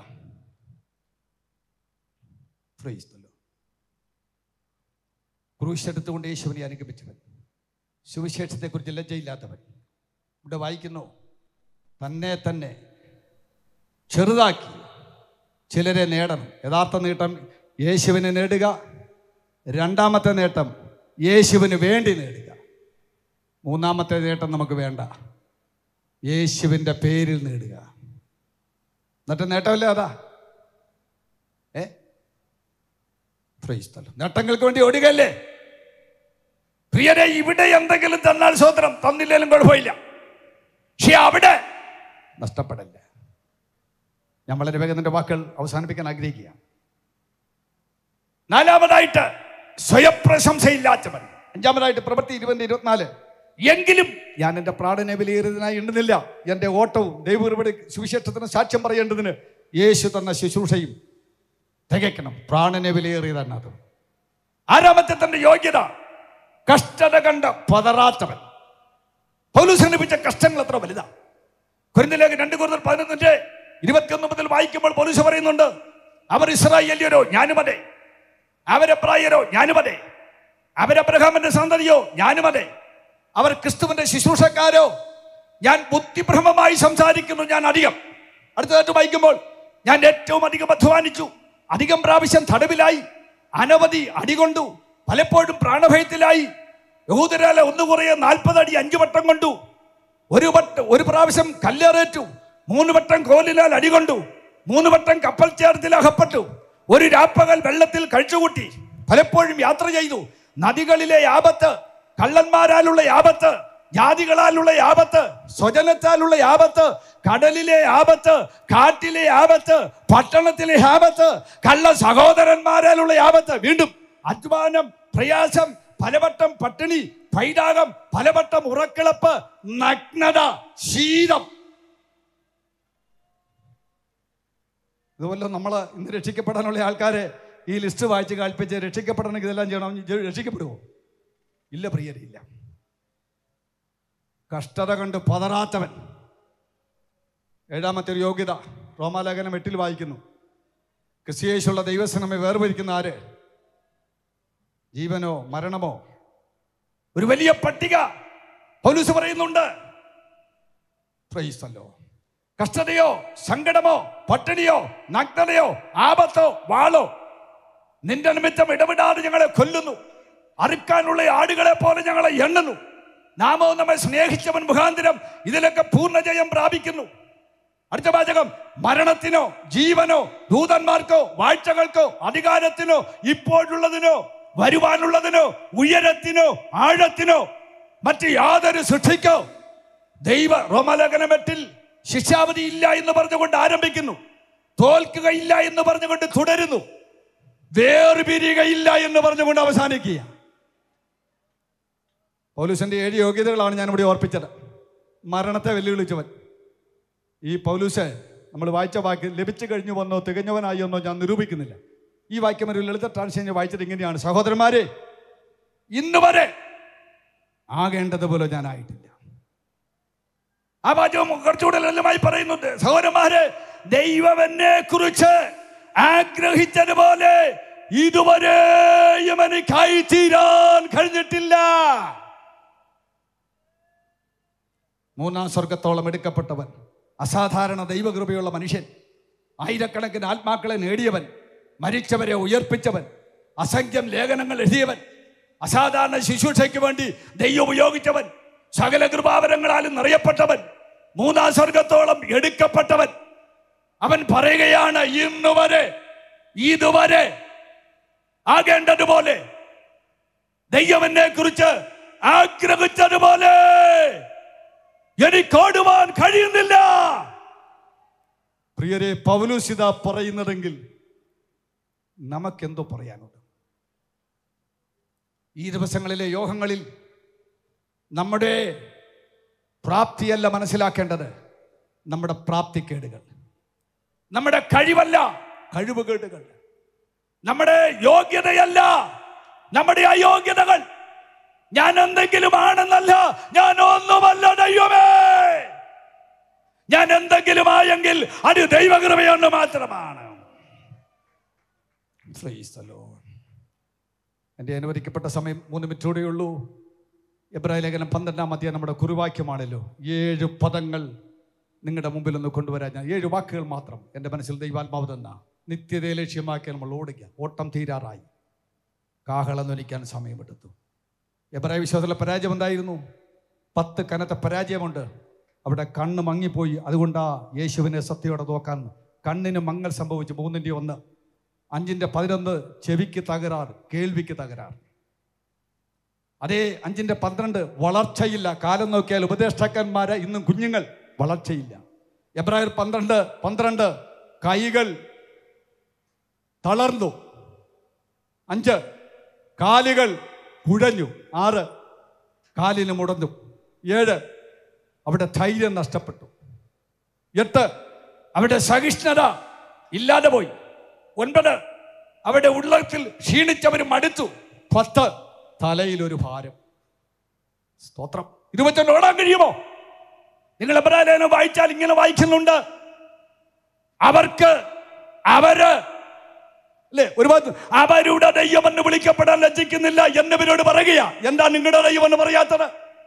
Praise the Lord. ക്രൂശെടുത്തുകൊണ്ട് യേശുവിനെ അനുഗമിച്ചവൻ സുവിശേഷത്തെക്കുറിച്ച് ലജ്ജയില്ലാത്തവൻ ഇവിടെ വായിക്കുന്നു തന്നെ തന്നെ ചെറുതാക്കി ചിലരെ നേടണം യഥാർത്ഥ നേട്ടം യേശുവിനെ നേടുക രണ്ടാമത്തെ നേട്ടം യേശുവിന് വേണ്ടി നേടുക മൂന്നാമത്തെ നേട്ടം നമുക്ക് വേണ്ട യേശുവിൻ്റെ പേരിൽ നേടുക എന്നിട്ട് നേട്ടമല്ലേ അതാ ഏ പ്രൈസ് തലം നേട്ടങ്ങൾക്ക് വേണ്ടി ഓടുകയല്ലേ പ്രിയരെ ഇവിടെ എന്തെങ്കിലും തന്നാൽ സ്വതന്ത്രം തന്നില്ലേലും കുഴപ്പമില്ല പക്ഷെ അവിടെ നഷ്ടപ്പെടല്ല ഞാൻ വളരെ വേഗം എൻ്റെ വാക്കുകൾ അവസാനിപ്പിക്കാൻ ആഗ്രഹിക്കുക നാലാമതായിട്ട് സ്വയപ്രശംസയില്ലാത്തവൻ അഞ്ചാമതായിട്ട് പ്രവൃത്തി ഇരുപത് ഇരുപത്തിനാല് എങ്കിലും ഞാൻ എൻ്റെ പ്രാണനെ വിലയേറിയതിനായി എണ്ണുന്നില്ല എൻ്റെ ഓട്ടവും ദൈവയുടെ സുവിശേഷത്തിന് സാക്ഷ്യം പറയേണ്ടതിന് യേശു തന്ന ശുശ്രൂഷയും തികയ്ക്കണം പ്രാണനെ വിലയേറിയതാണ് അത് ആറാമത്തെ തന്റെ യോഗ്യത കഷ്ടത കണ്ട് പതറാത്തവൻ പൗലൂസ് അനുഭവിച്ച കഷ്ടങ്ങൾ എത്ര വലുതാ കുരുന്നിലേക്ക് രണ്ട് കൂടുതൽ പതിനൊന്നിന്റെ ഇരുപത്തിയൊന്ന് മുതൽ വായിക്കുമ്പോൾ പോലീസ് പറയുന്നുണ്ട് അവർ ഇസ്രായേല്യരോ ഞാനും അതെ അവരെബ്രായരോ ഞാനും അതെ അവരബ്രഹാമിന്റെ സന്തതിയോ ഞാനും അതെ അവർ ക്രിസ്തുവിന്റെ ശുശ്രൂഷക്കാരോ ഞാൻ ബുദ്ധിഭ്രമമായി സംസാരിക്കുന്നു ഞാൻ അധികം അടുത്തതായിട്ട് വായിക്കുമ്പോൾ ഞാൻ ഏറ്റവും അധികം അധ്വാനിച്ചു അധികം പ്രാവശ്യം തടവിലായി അനവധി അടികൊണ്ടു പലപ്പോഴും പ്രാണഭയത്തിലായി യഹൂദരാലെ ഒന്ന് കുറയെ നാൽപ്പത് അടി അഞ്ചു വട്ടം കൊണ്ടു ഒരു വട്ടം ഒരു പ്രാവശ്യം കല്ലേറേറ്റു മൂന്ന് വട്ടം കോലിനാൽ അടികൊണ്ടു മൂന്ന് വട്ടം കപ്പൽ ചേർത്തിൽ അകപ്പെട്ടു ഒരു രാപ്പകൽ വെള്ളത്തിൽ കഴിച്ചുകൂട്ടി പലപ്പോഴും യാത്ര ചെയ്തു നദികളിലെ ആപത്ത് കള്ളന്മാരാലുള്ള ആപത്ത് ജാതികളാലുള്ള ആപത്ത് സ്വജനത്താലുള്ള ആപത്ത് കടലിലെ ആപത്ത് കാറ്റിലെ ആപത്ത് പട്ടണത്തിലെ ആപത്ത് കള്ള സഹോദരന്മാരാലുള്ള ആപത്ത് വീണ്ടും അധ്വാനം പ്രയാസം പലവട്ടം പട്ടിണി പൈതാകം പലവട്ടം ഉറക്കിളപ്പ് നഗ്നത ശീതം ഇതുപോലെ നമ്മൾ ഇന്ന് രക്ഷിക്കപ്പെടാനുള്ള ആൾക്കാരെ ഈ ലിസ്റ്റ് വായിച്ച് കാൽപ്പിച്ച് രക്ഷിക്കപ്പെടണമെങ്കിൽ ഇതെല്ലാം ചെയ്യണം ഇത് രക്ഷിക്കപ്പെടുമോ ഇല്ല പ്രിയരില്ല കഷ്ടത കണ്ട് പതറാത്തവൻ ഏഴാമത്തെ ഒരു യോഗ്യത റോമാലേഖനം എട്ടിൽ വായിക്കുന്നു ക്രിസ്തിയേശുള്ള ദൈവസനമെ വേർതിരിക്കുന്ന ആര് ജീവനോ മരണമോ ഒരു വലിയ പട്ടിക പൗലൂസ് പറയുന്നുണ്ട് പ്രൈസ്തല്ലോ കഷ്ടതയോ സങ്കടമോ പട്ടിണിയോ നഗ്നതയോ ആപത്തോ വാളോ നിന്റെ നിമിത്തം ഇടപെടാതെ ഞങ്ങളെ കൊല്ലുന്നു അറുക്കാനുള്ള ആടുകളെ പോലെ ഞങ്ങളെ എണ്ണുന്നു നാമോ നമ്മെ സ്നേഹിച്ചവൻ മുഖാന്തരം ഇതിലൊക്കെ പൂർണ്ണജയം പ്രാപിക്കുന്നു അടുത്ത വാചകം മരണത്തിനോ ജീവനോ ദൂതന്മാർക്കോ വാഴ്ചകൾക്കോ അധികാരത്തിനോ ഇപ്പോഴുള്ളതിനോ വരുവാനുള്ളതിനോ ഉയരത്തിനോ ആഴത്തിനോ മറ്റ് യാതൊരു സൃഷ്ടിക്കോ ദൈവ റോമലേഖനമെട്ടിൽ ശിക്ഷാവധി ഇല്ല എന്ന് പറഞ്ഞുകൊണ്ട് ആരംഭിക്കുന്നു തോൽക്കുകയില്ല എന്ന് പറഞ്ഞുകൊണ്ട് തുടരുന്നു വേർപിരികയില്ല എന്ന് പറഞ്ഞുകൊണ്ട് അവസാനിക്കുക പൗലൂസിന്റെ ഏഴ് യോഗ്യതകളാണ് ഞാൻ ഇവിടെ ഓർപ്പിച്ചത് മരണത്തെ വെല്ലുവിളിച്ചവൻ ഈ പൗലൂസ് നമ്മൾ വായിച്ച വാക്യം ലഭിച്ചു കഴിഞ്ഞു വന്നോ തികഞ്ഞവനായി എന്നോ ഞാൻ നിരൂപിക്കുന്നില്ല ഈ വാക്യം ഒരു ലളിത ട്രാൻസ്ലേഷൻ വായിച്ചത് ഇങ്ങനെയാണ് സഹോദരന്മാരെ ഇന്ന് വരെ ആകേണ്ടതുപോലെ ഞാനായിട്ടില്ല ആ വാചകം കുറച്ചുകൂടെ ലളിതമായി പറയുന്നുണ്ട് സഹോദരന്മാരെ ദൈവം എന്നെ കുറിച്ച് ആഗ്രഹിച്ചതുപോലെ ഇതുവരെയും എനിക്കായി തീരാൻ കഴിഞ്ഞിട്ടില്ല മൂന്നാം സ്വർഗത്തോളം എടുക്കപ്പെട്ടവൻ അസാധാരണ ദൈവകൃപയുള്ള മനുഷ്യൻ ആയിരക്കണക്കിന് ആത്മാക്കളെ നേടിയവൻ മരിച്ചവരെ ഉയർപ്പിച്ചവൻ അസംഖ്യം ലേഖനങ്ങൾ എഴുതിയവൻ അസാധാരണ ശുശ്രൂഷയ്ക്ക് വേണ്ടി ദൈവം ഉപയോഗിച്ചവൻ സകല കൃപാവരങ്ങളാലും നിറയപ്പെട്ടവൻ മൂന്നാം സ്വർഗത്തോളം എടുക്കപ്പെട്ടവൻ അവൻ പറയുകയാണ് ഇന്ന് വരെ ഇതുവരെ ആകേണ്ടതുപോലെ ദൈവം എന്നെ കുറിച്ച് ആഗ്രഹിച്ചതുപോലെ എനിക്കോടുവാൻ കഴിയുന്നില്ല പ്രിയരെ പൗലൂസിത പറയുന്നതെങ്കിൽ നമുക്കെന്തോ പറയാനുണ്ട് ഈ ദിവസങ്ങളിലെ യോഗങ്ങളിൽ നമ്മുടെ പ്രാപ്തിയല്ല മനസ്സിലാക്കേണ്ടത് നമ്മുടെ പ്രാപ്തിക്കേടുകൾ നമ്മുടെ കഴിവല്ല കഴിവുകേടുകൾ നമ്മുടെ യോഗ്യതയല്ല നമ്മുടെ അയോഗ്യതകൾ ഞാൻ എന്തെങ്കിലും ആണെന്നല്ല ഞാൻ ഒന്നുമല്ല ദൈവമേ ഞാൻ എന്തെങ്കിലും ആയെങ്കിൽ അത് ദൈവകൃപയൊന്ന് മാത്രമാണ് Praise the Lord. എൻ്റെ അനുവദിക്കപ്പെട്ട സമയം മൂന്ന് മിനിറ്റോടെ ഉള്ളൂ എബ്രാഹിം ലേഖനം പന്ത്രണ്ടാം അധ്യായം നമ്മുടെ കുറുവാക്യമാണല്ലോ ഏഴ് പദങ്ങൾ നിങ്ങളുടെ മുമ്പിൽ ഒന്ന് കൊണ്ടുവരാൻ ഞാൻ ഏഴ് വാക്കുകൾ മാത്രം എൻ്റെ മനസ്സിൽ ദൈവാത്മാവ് തന്ന നിത്യതയെ ലക്ഷ്യമാക്കി നമ്മൾ ഓടുക ഓട്ടം തീരാറായി കാഹളം ധ്വനിക്കാൻ സമയമെടുത്തു എബ്രാഹിം വിശ്വാസത്തിലെ പരാജയം എന്തായിരുന്നു പത്ത് കനത്ത പരാജയമുണ്ട് അവിടെ കണ്ണ് മങ്ങിപ്പോയി അതുകൊണ്ടാ യേശുവിനെ സത്യയോടെ നോക്കാൻ കണ്ണിന് മങ്ങൽ സംഭവിച്ചു മൂന്നിൻ്റെ ഒന്ന് അഞ്ചിൻ്റെ പതിനൊന്ന് ചെവിക്ക് തകരാറ് കേൾവിക്ക് തകരാറ് അതേ അഞ്ചിൻ്റെ പന്ത്രണ്ട് വളർച്ചയില്ല കാലം നോക്കിയാൽ ഉപദേഷ്ടാക്കന്മാരെ ഇന്നും കുഞ്ഞുങ്ങൾ വളർച്ചയില്ല എബ്രായർ പന്ത്രണ്ട് പന്ത്രണ്ട് കൈകൾ തളർന്നു അഞ്ച് കാലുകൾ കുഴഞ്ഞു ആറ് കാലിന് മുടഞ്ഞു ഏഴ് അവിടെ ധൈര്യം നഷ്ടപ്പെട്ടു എട്ട് അവിടെ സഹിഷ്ണുത ഇല്ലാതെ പോയി ഒൻപത് അവിടെ ഉള്ളത്തിൽ ക്ഷീണിച്ചവർ മടുത്തു പത്ത് തലയിൽ ഒരു ഭാരം സ്തോത്രം ഇരുപത്തൊന്ന് ഓടാൻ കഴിയുമോ നിങ്ങൾ എബ്രാലേഖനം വായിച്ചാൽ ഇങ്ങനെ വായിക്കുന്നുണ്ട് അവർക്ക് അവര് അല്ലേ ഒരുപാട് അവരുടെ ദൈവമെന്ന് വിളിക്കപ്പെടാൻ ലജ്ജിക്കുന്നില്ല എന്നവരോട് പറയുക എന്താ നിങ്ങളുടെ ദൈവമെന്ന് പറയാത്തത്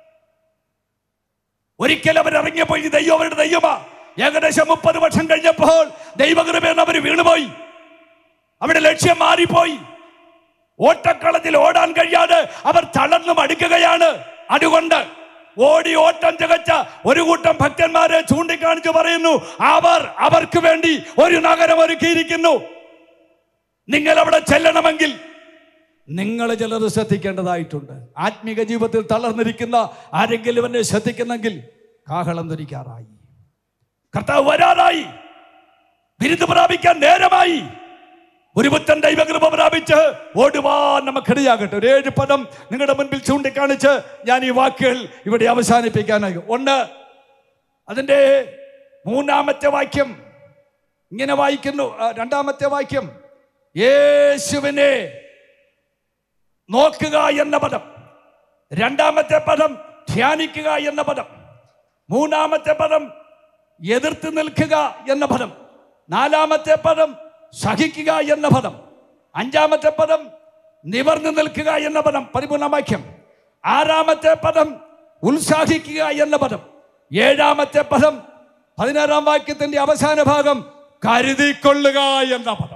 ഒരിക്കൽ അവർ ഇറങ്ങിയപ്പോൾ ഈ ദൈവം അവരുടെ ദൈവമാ ഏകദേശം മുപ്പത് വർഷം കഴിഞ്ഞപ്പോൾ ദൈവകൃപയെന്ന് അവർ വീണുപോയി അവിടെ ലക്ഷ്യം മാറിപ്പോയി ഓട്ടക്കളത്തിൽ ഓടാൻ കഴിയാതെ അവർ തളർന്നു മടുക്കുകയാണ് അതുകൊണ്ട് ഓടി ഓട്ടം തികച്ച ഒരു കൂട്ടം ഭക്തന്മാരെ ചൂണ്ടിക്കാണിച്ച് പറയുന്നു അവർ അവർക്ക് വേണ്ടി ഒരു നഗരം ഒരുക്കിയിരിക്കുന്നു നിങ്ങൾ അവിടെ ചെല്ലണമെങ്കിൽ നിങ്ങൾ ചിലത് ശ്രദ്ധിക്കേണ്ടതായിട്ടുണ്ട് ആത്മീക ജീവിതത്തിൽ തളർന്നിരിക്കുന്ന ആരെങ്കിലും എന്നെ ശ്രദ്ധിക്കുന്നെങ്കിൽ കാഹളം ധരിക്കാറായി കർത്താവ് വരാറായി ബിരുദ പ്രാപിക്കാൻ നേരമായി ഒരു പുത്തൻ ദൈവകൃപ പ്രാപിച്ച് ഓടുവാൻ നമുക്കിടയാകട്ടെ ഒരു ഏഴ് പദം നിങ്ങളുടെ മുൻപിൽ ചൂണ്ടിക്കാണിച്ച് ഞാൻ ഈ വാക്കുകൾ ഇവിടെ അവസാനിപ്പിക്കാനായി ഒന്ന് അതിൻ്റെ മൂന്നാമത്തെ വാക്യം ഇങ്ങനെ വായിക്കുന്നു ആ, രണ്ടാമത്തെ വാക്യം യേശുവിനെ നോക്കുക എന്ന പദം രണ്ടാമത്തെ പദം ധ്യാനിക്കുക എന്ന പദം മൂന്നാമത്തെ പദം എതിർത്ത് നിൽക്കുക എന്ന പദം നാലാമത്തെ പദം സഹിക്കുക എന്ന പദം അഞ്ചാമത്തെ പദം നിവർന്നു നിൽക്കുക എന്ന പദം പതിമൂന്നാം വാക്യം ആറാമത്തെ പദം ഉത്സാഹിക്കുക എന്ന പദം ഏഴാമത്തെ പദം പതിനാറാം വാക്യത്തിന്റെ അവസാന ഭാഗം കരുതിക്കൊള്ളുക എന്ന പദം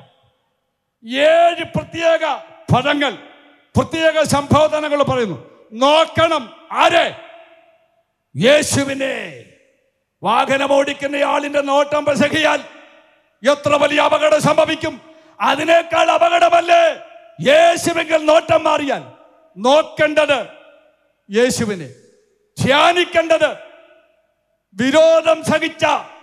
ഏഴ് പ്രത്യേക പദങ്ങൾ പ്രത്യേക സംബോധനകൾ പറയുന്നു നോക്കണം ആരെ യേശുവിനെ വാഹനം ഓടിക്കുന്ന ആളിന്റെ നോട്ടം പശകിയാൽ എത്ര വലിയ അപകടം സംഭവിക്കും അതിനേക്കാൾ അപകടമല്ലേ യേശുവെങ്കിൽ നോട്ടം മാറിയാൽ നോക്കേണ്ടത് യേശുവിനെ ധ്യാനിക്കേണ്ടത് വിരോധം സഹിച്ച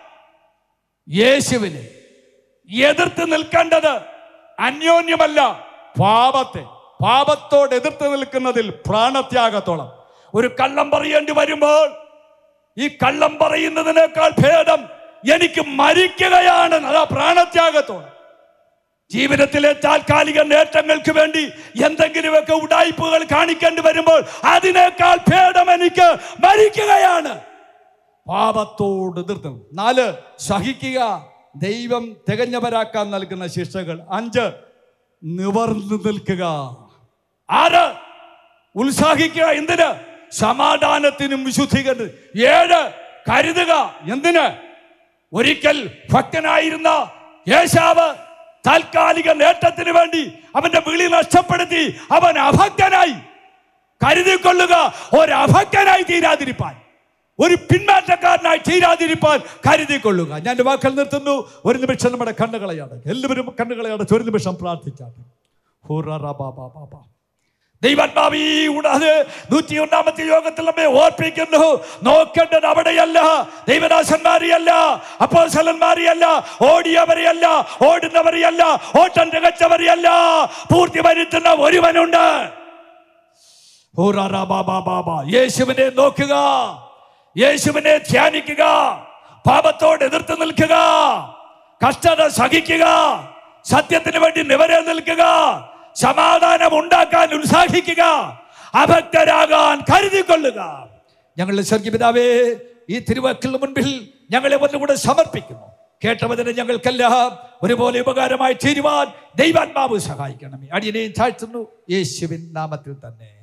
യേശുവിനെ എതിർത്ത് നിൽക്കേണ്ടത് അന്യോന്യമല്ല പാപത്തെ പാപത്തോട് എതിർത്ത് നിൽക്കുന്നതിൽ പ്രാണത്യാഗത്തോളം ഒരു കള്ളം പറയേണ്ടി വരുമ്പോൾ ഈ കള്ളം പറയുന്നതിനേക്കാൾ ഭേദം എനിക്ക് മരിക്കുകയാണ് അതാ പ്രാണത്യാഗത്തോളം ജീവിതത്തിലെ താൽക്കാലിക നേട്ടങ്ങൾക്ക് വേണ്ടി എന്തെങ്കിലുമൊക്കെ ഉടായ്പകൾ കാണിക്കേണ്ടി വരുമ്പോൾ അതിനേക്കാൾ ഭേദം എനിക്ക് മരിക്കുകയാണ് പാപത്തോട് എതിർത്ത് നാല് സഹിക്കുക ദൈവം തികഞ്ഞവരാക്കാൻ നൽകുന്ന ശിക്ഷകൾ അഞ്ച് നിവർന്നു നിൽക്കുക ആറ് ഉത്സാഹിക്കുക എന്തിന് സമാധാനത്തിനും വിശുദ്ധീകരണം ഏഴ് കരുതുക എന്തിന് ഒരിക്കൽ ഭക്തനായിരുന്ന യേശാവ് താൽക്കാലിക നേട്ടത്തിന് വേണ്ടി അവന്റെ വിളി നഷ്ടപ്പെടുത്തി അവൻ അഭക്തനായി കരുതിക്കൊള്ളുക ഒരു അഭക്തനായി തീരാതിരിപ്പാൻ ഒരു പിന്മാറ്റക്കാരനായി തീരാതിരിപ്പാൻ കരുതിക്കൊള്ളുക ഞാൻ എൻ്റെ വാക്കൽ നിർത്തുന്നു ഒരു നിമിഷം നമ്മുടെ കണ്ണുകളെയാണ് എല്ലാവരും കണ്ണുകളെയാണ് ഒരു നിമിഷം പ്രാർത്ഥിച്ചാട്ടെ ഹുററബാബാബാബാ. ദൈവാത്മാവ് ഈ ഉണാത് നൂറ്റി ഒന്നാമത്തെ യോഗത്തിൽ നമ്മെ ഓർപ്പിക്കുന്നു നോക്കേണ്ടത് അവിടെയല്ല ദൈവദാസന്മാരെയല്ല അപ്പോസലന്മാരെയല്ല ഓടിയവരെയല്ല ഓടുന്നവരെയല്ല ഓട്ടം തികച്ചവരെയല്ല പൂർത്തി വരുത്തുന്ന ഒരുവനുണ്ട് ഹുററബാബാബാബ. യേശുവിനെ നോക്കുക യേശുവിനെ ധ്യാനിക്കുക പാപത്തോട് എതിർത്ത് നിൽക്കുക കഷ്ടത സഹിക്കുക സത്യത്തിന് വേണ്ടി നിവരെ നിൽക്കുക സമാധാനം ഉണ്ടാക്കാൻ ഉത്സാഹിക്കുക അഭക്തരാകാൻ കരുതിക്കൊള്ളുക ഞങ്ങളുടെ സ്വർഗീയപിതാവേ ഈ തിരുവാക്കിന് മുൻപിൽ ഞങ്ങളെ ഒന്നുകൂടെ സമർപ്പിക്കുന്നു കേട്ടവതിന് ഞങ്ങൾക്കെല്ലാം ഒരുപോലെ ഉപകാരമായി തീരുവാൻ ദൈവാത്മാവ് സഹായിക്കണമേ അടിയനെയും താഴ്ത്തുന്നു യേശുവിൻ നാമത്തിൽ തന്നെ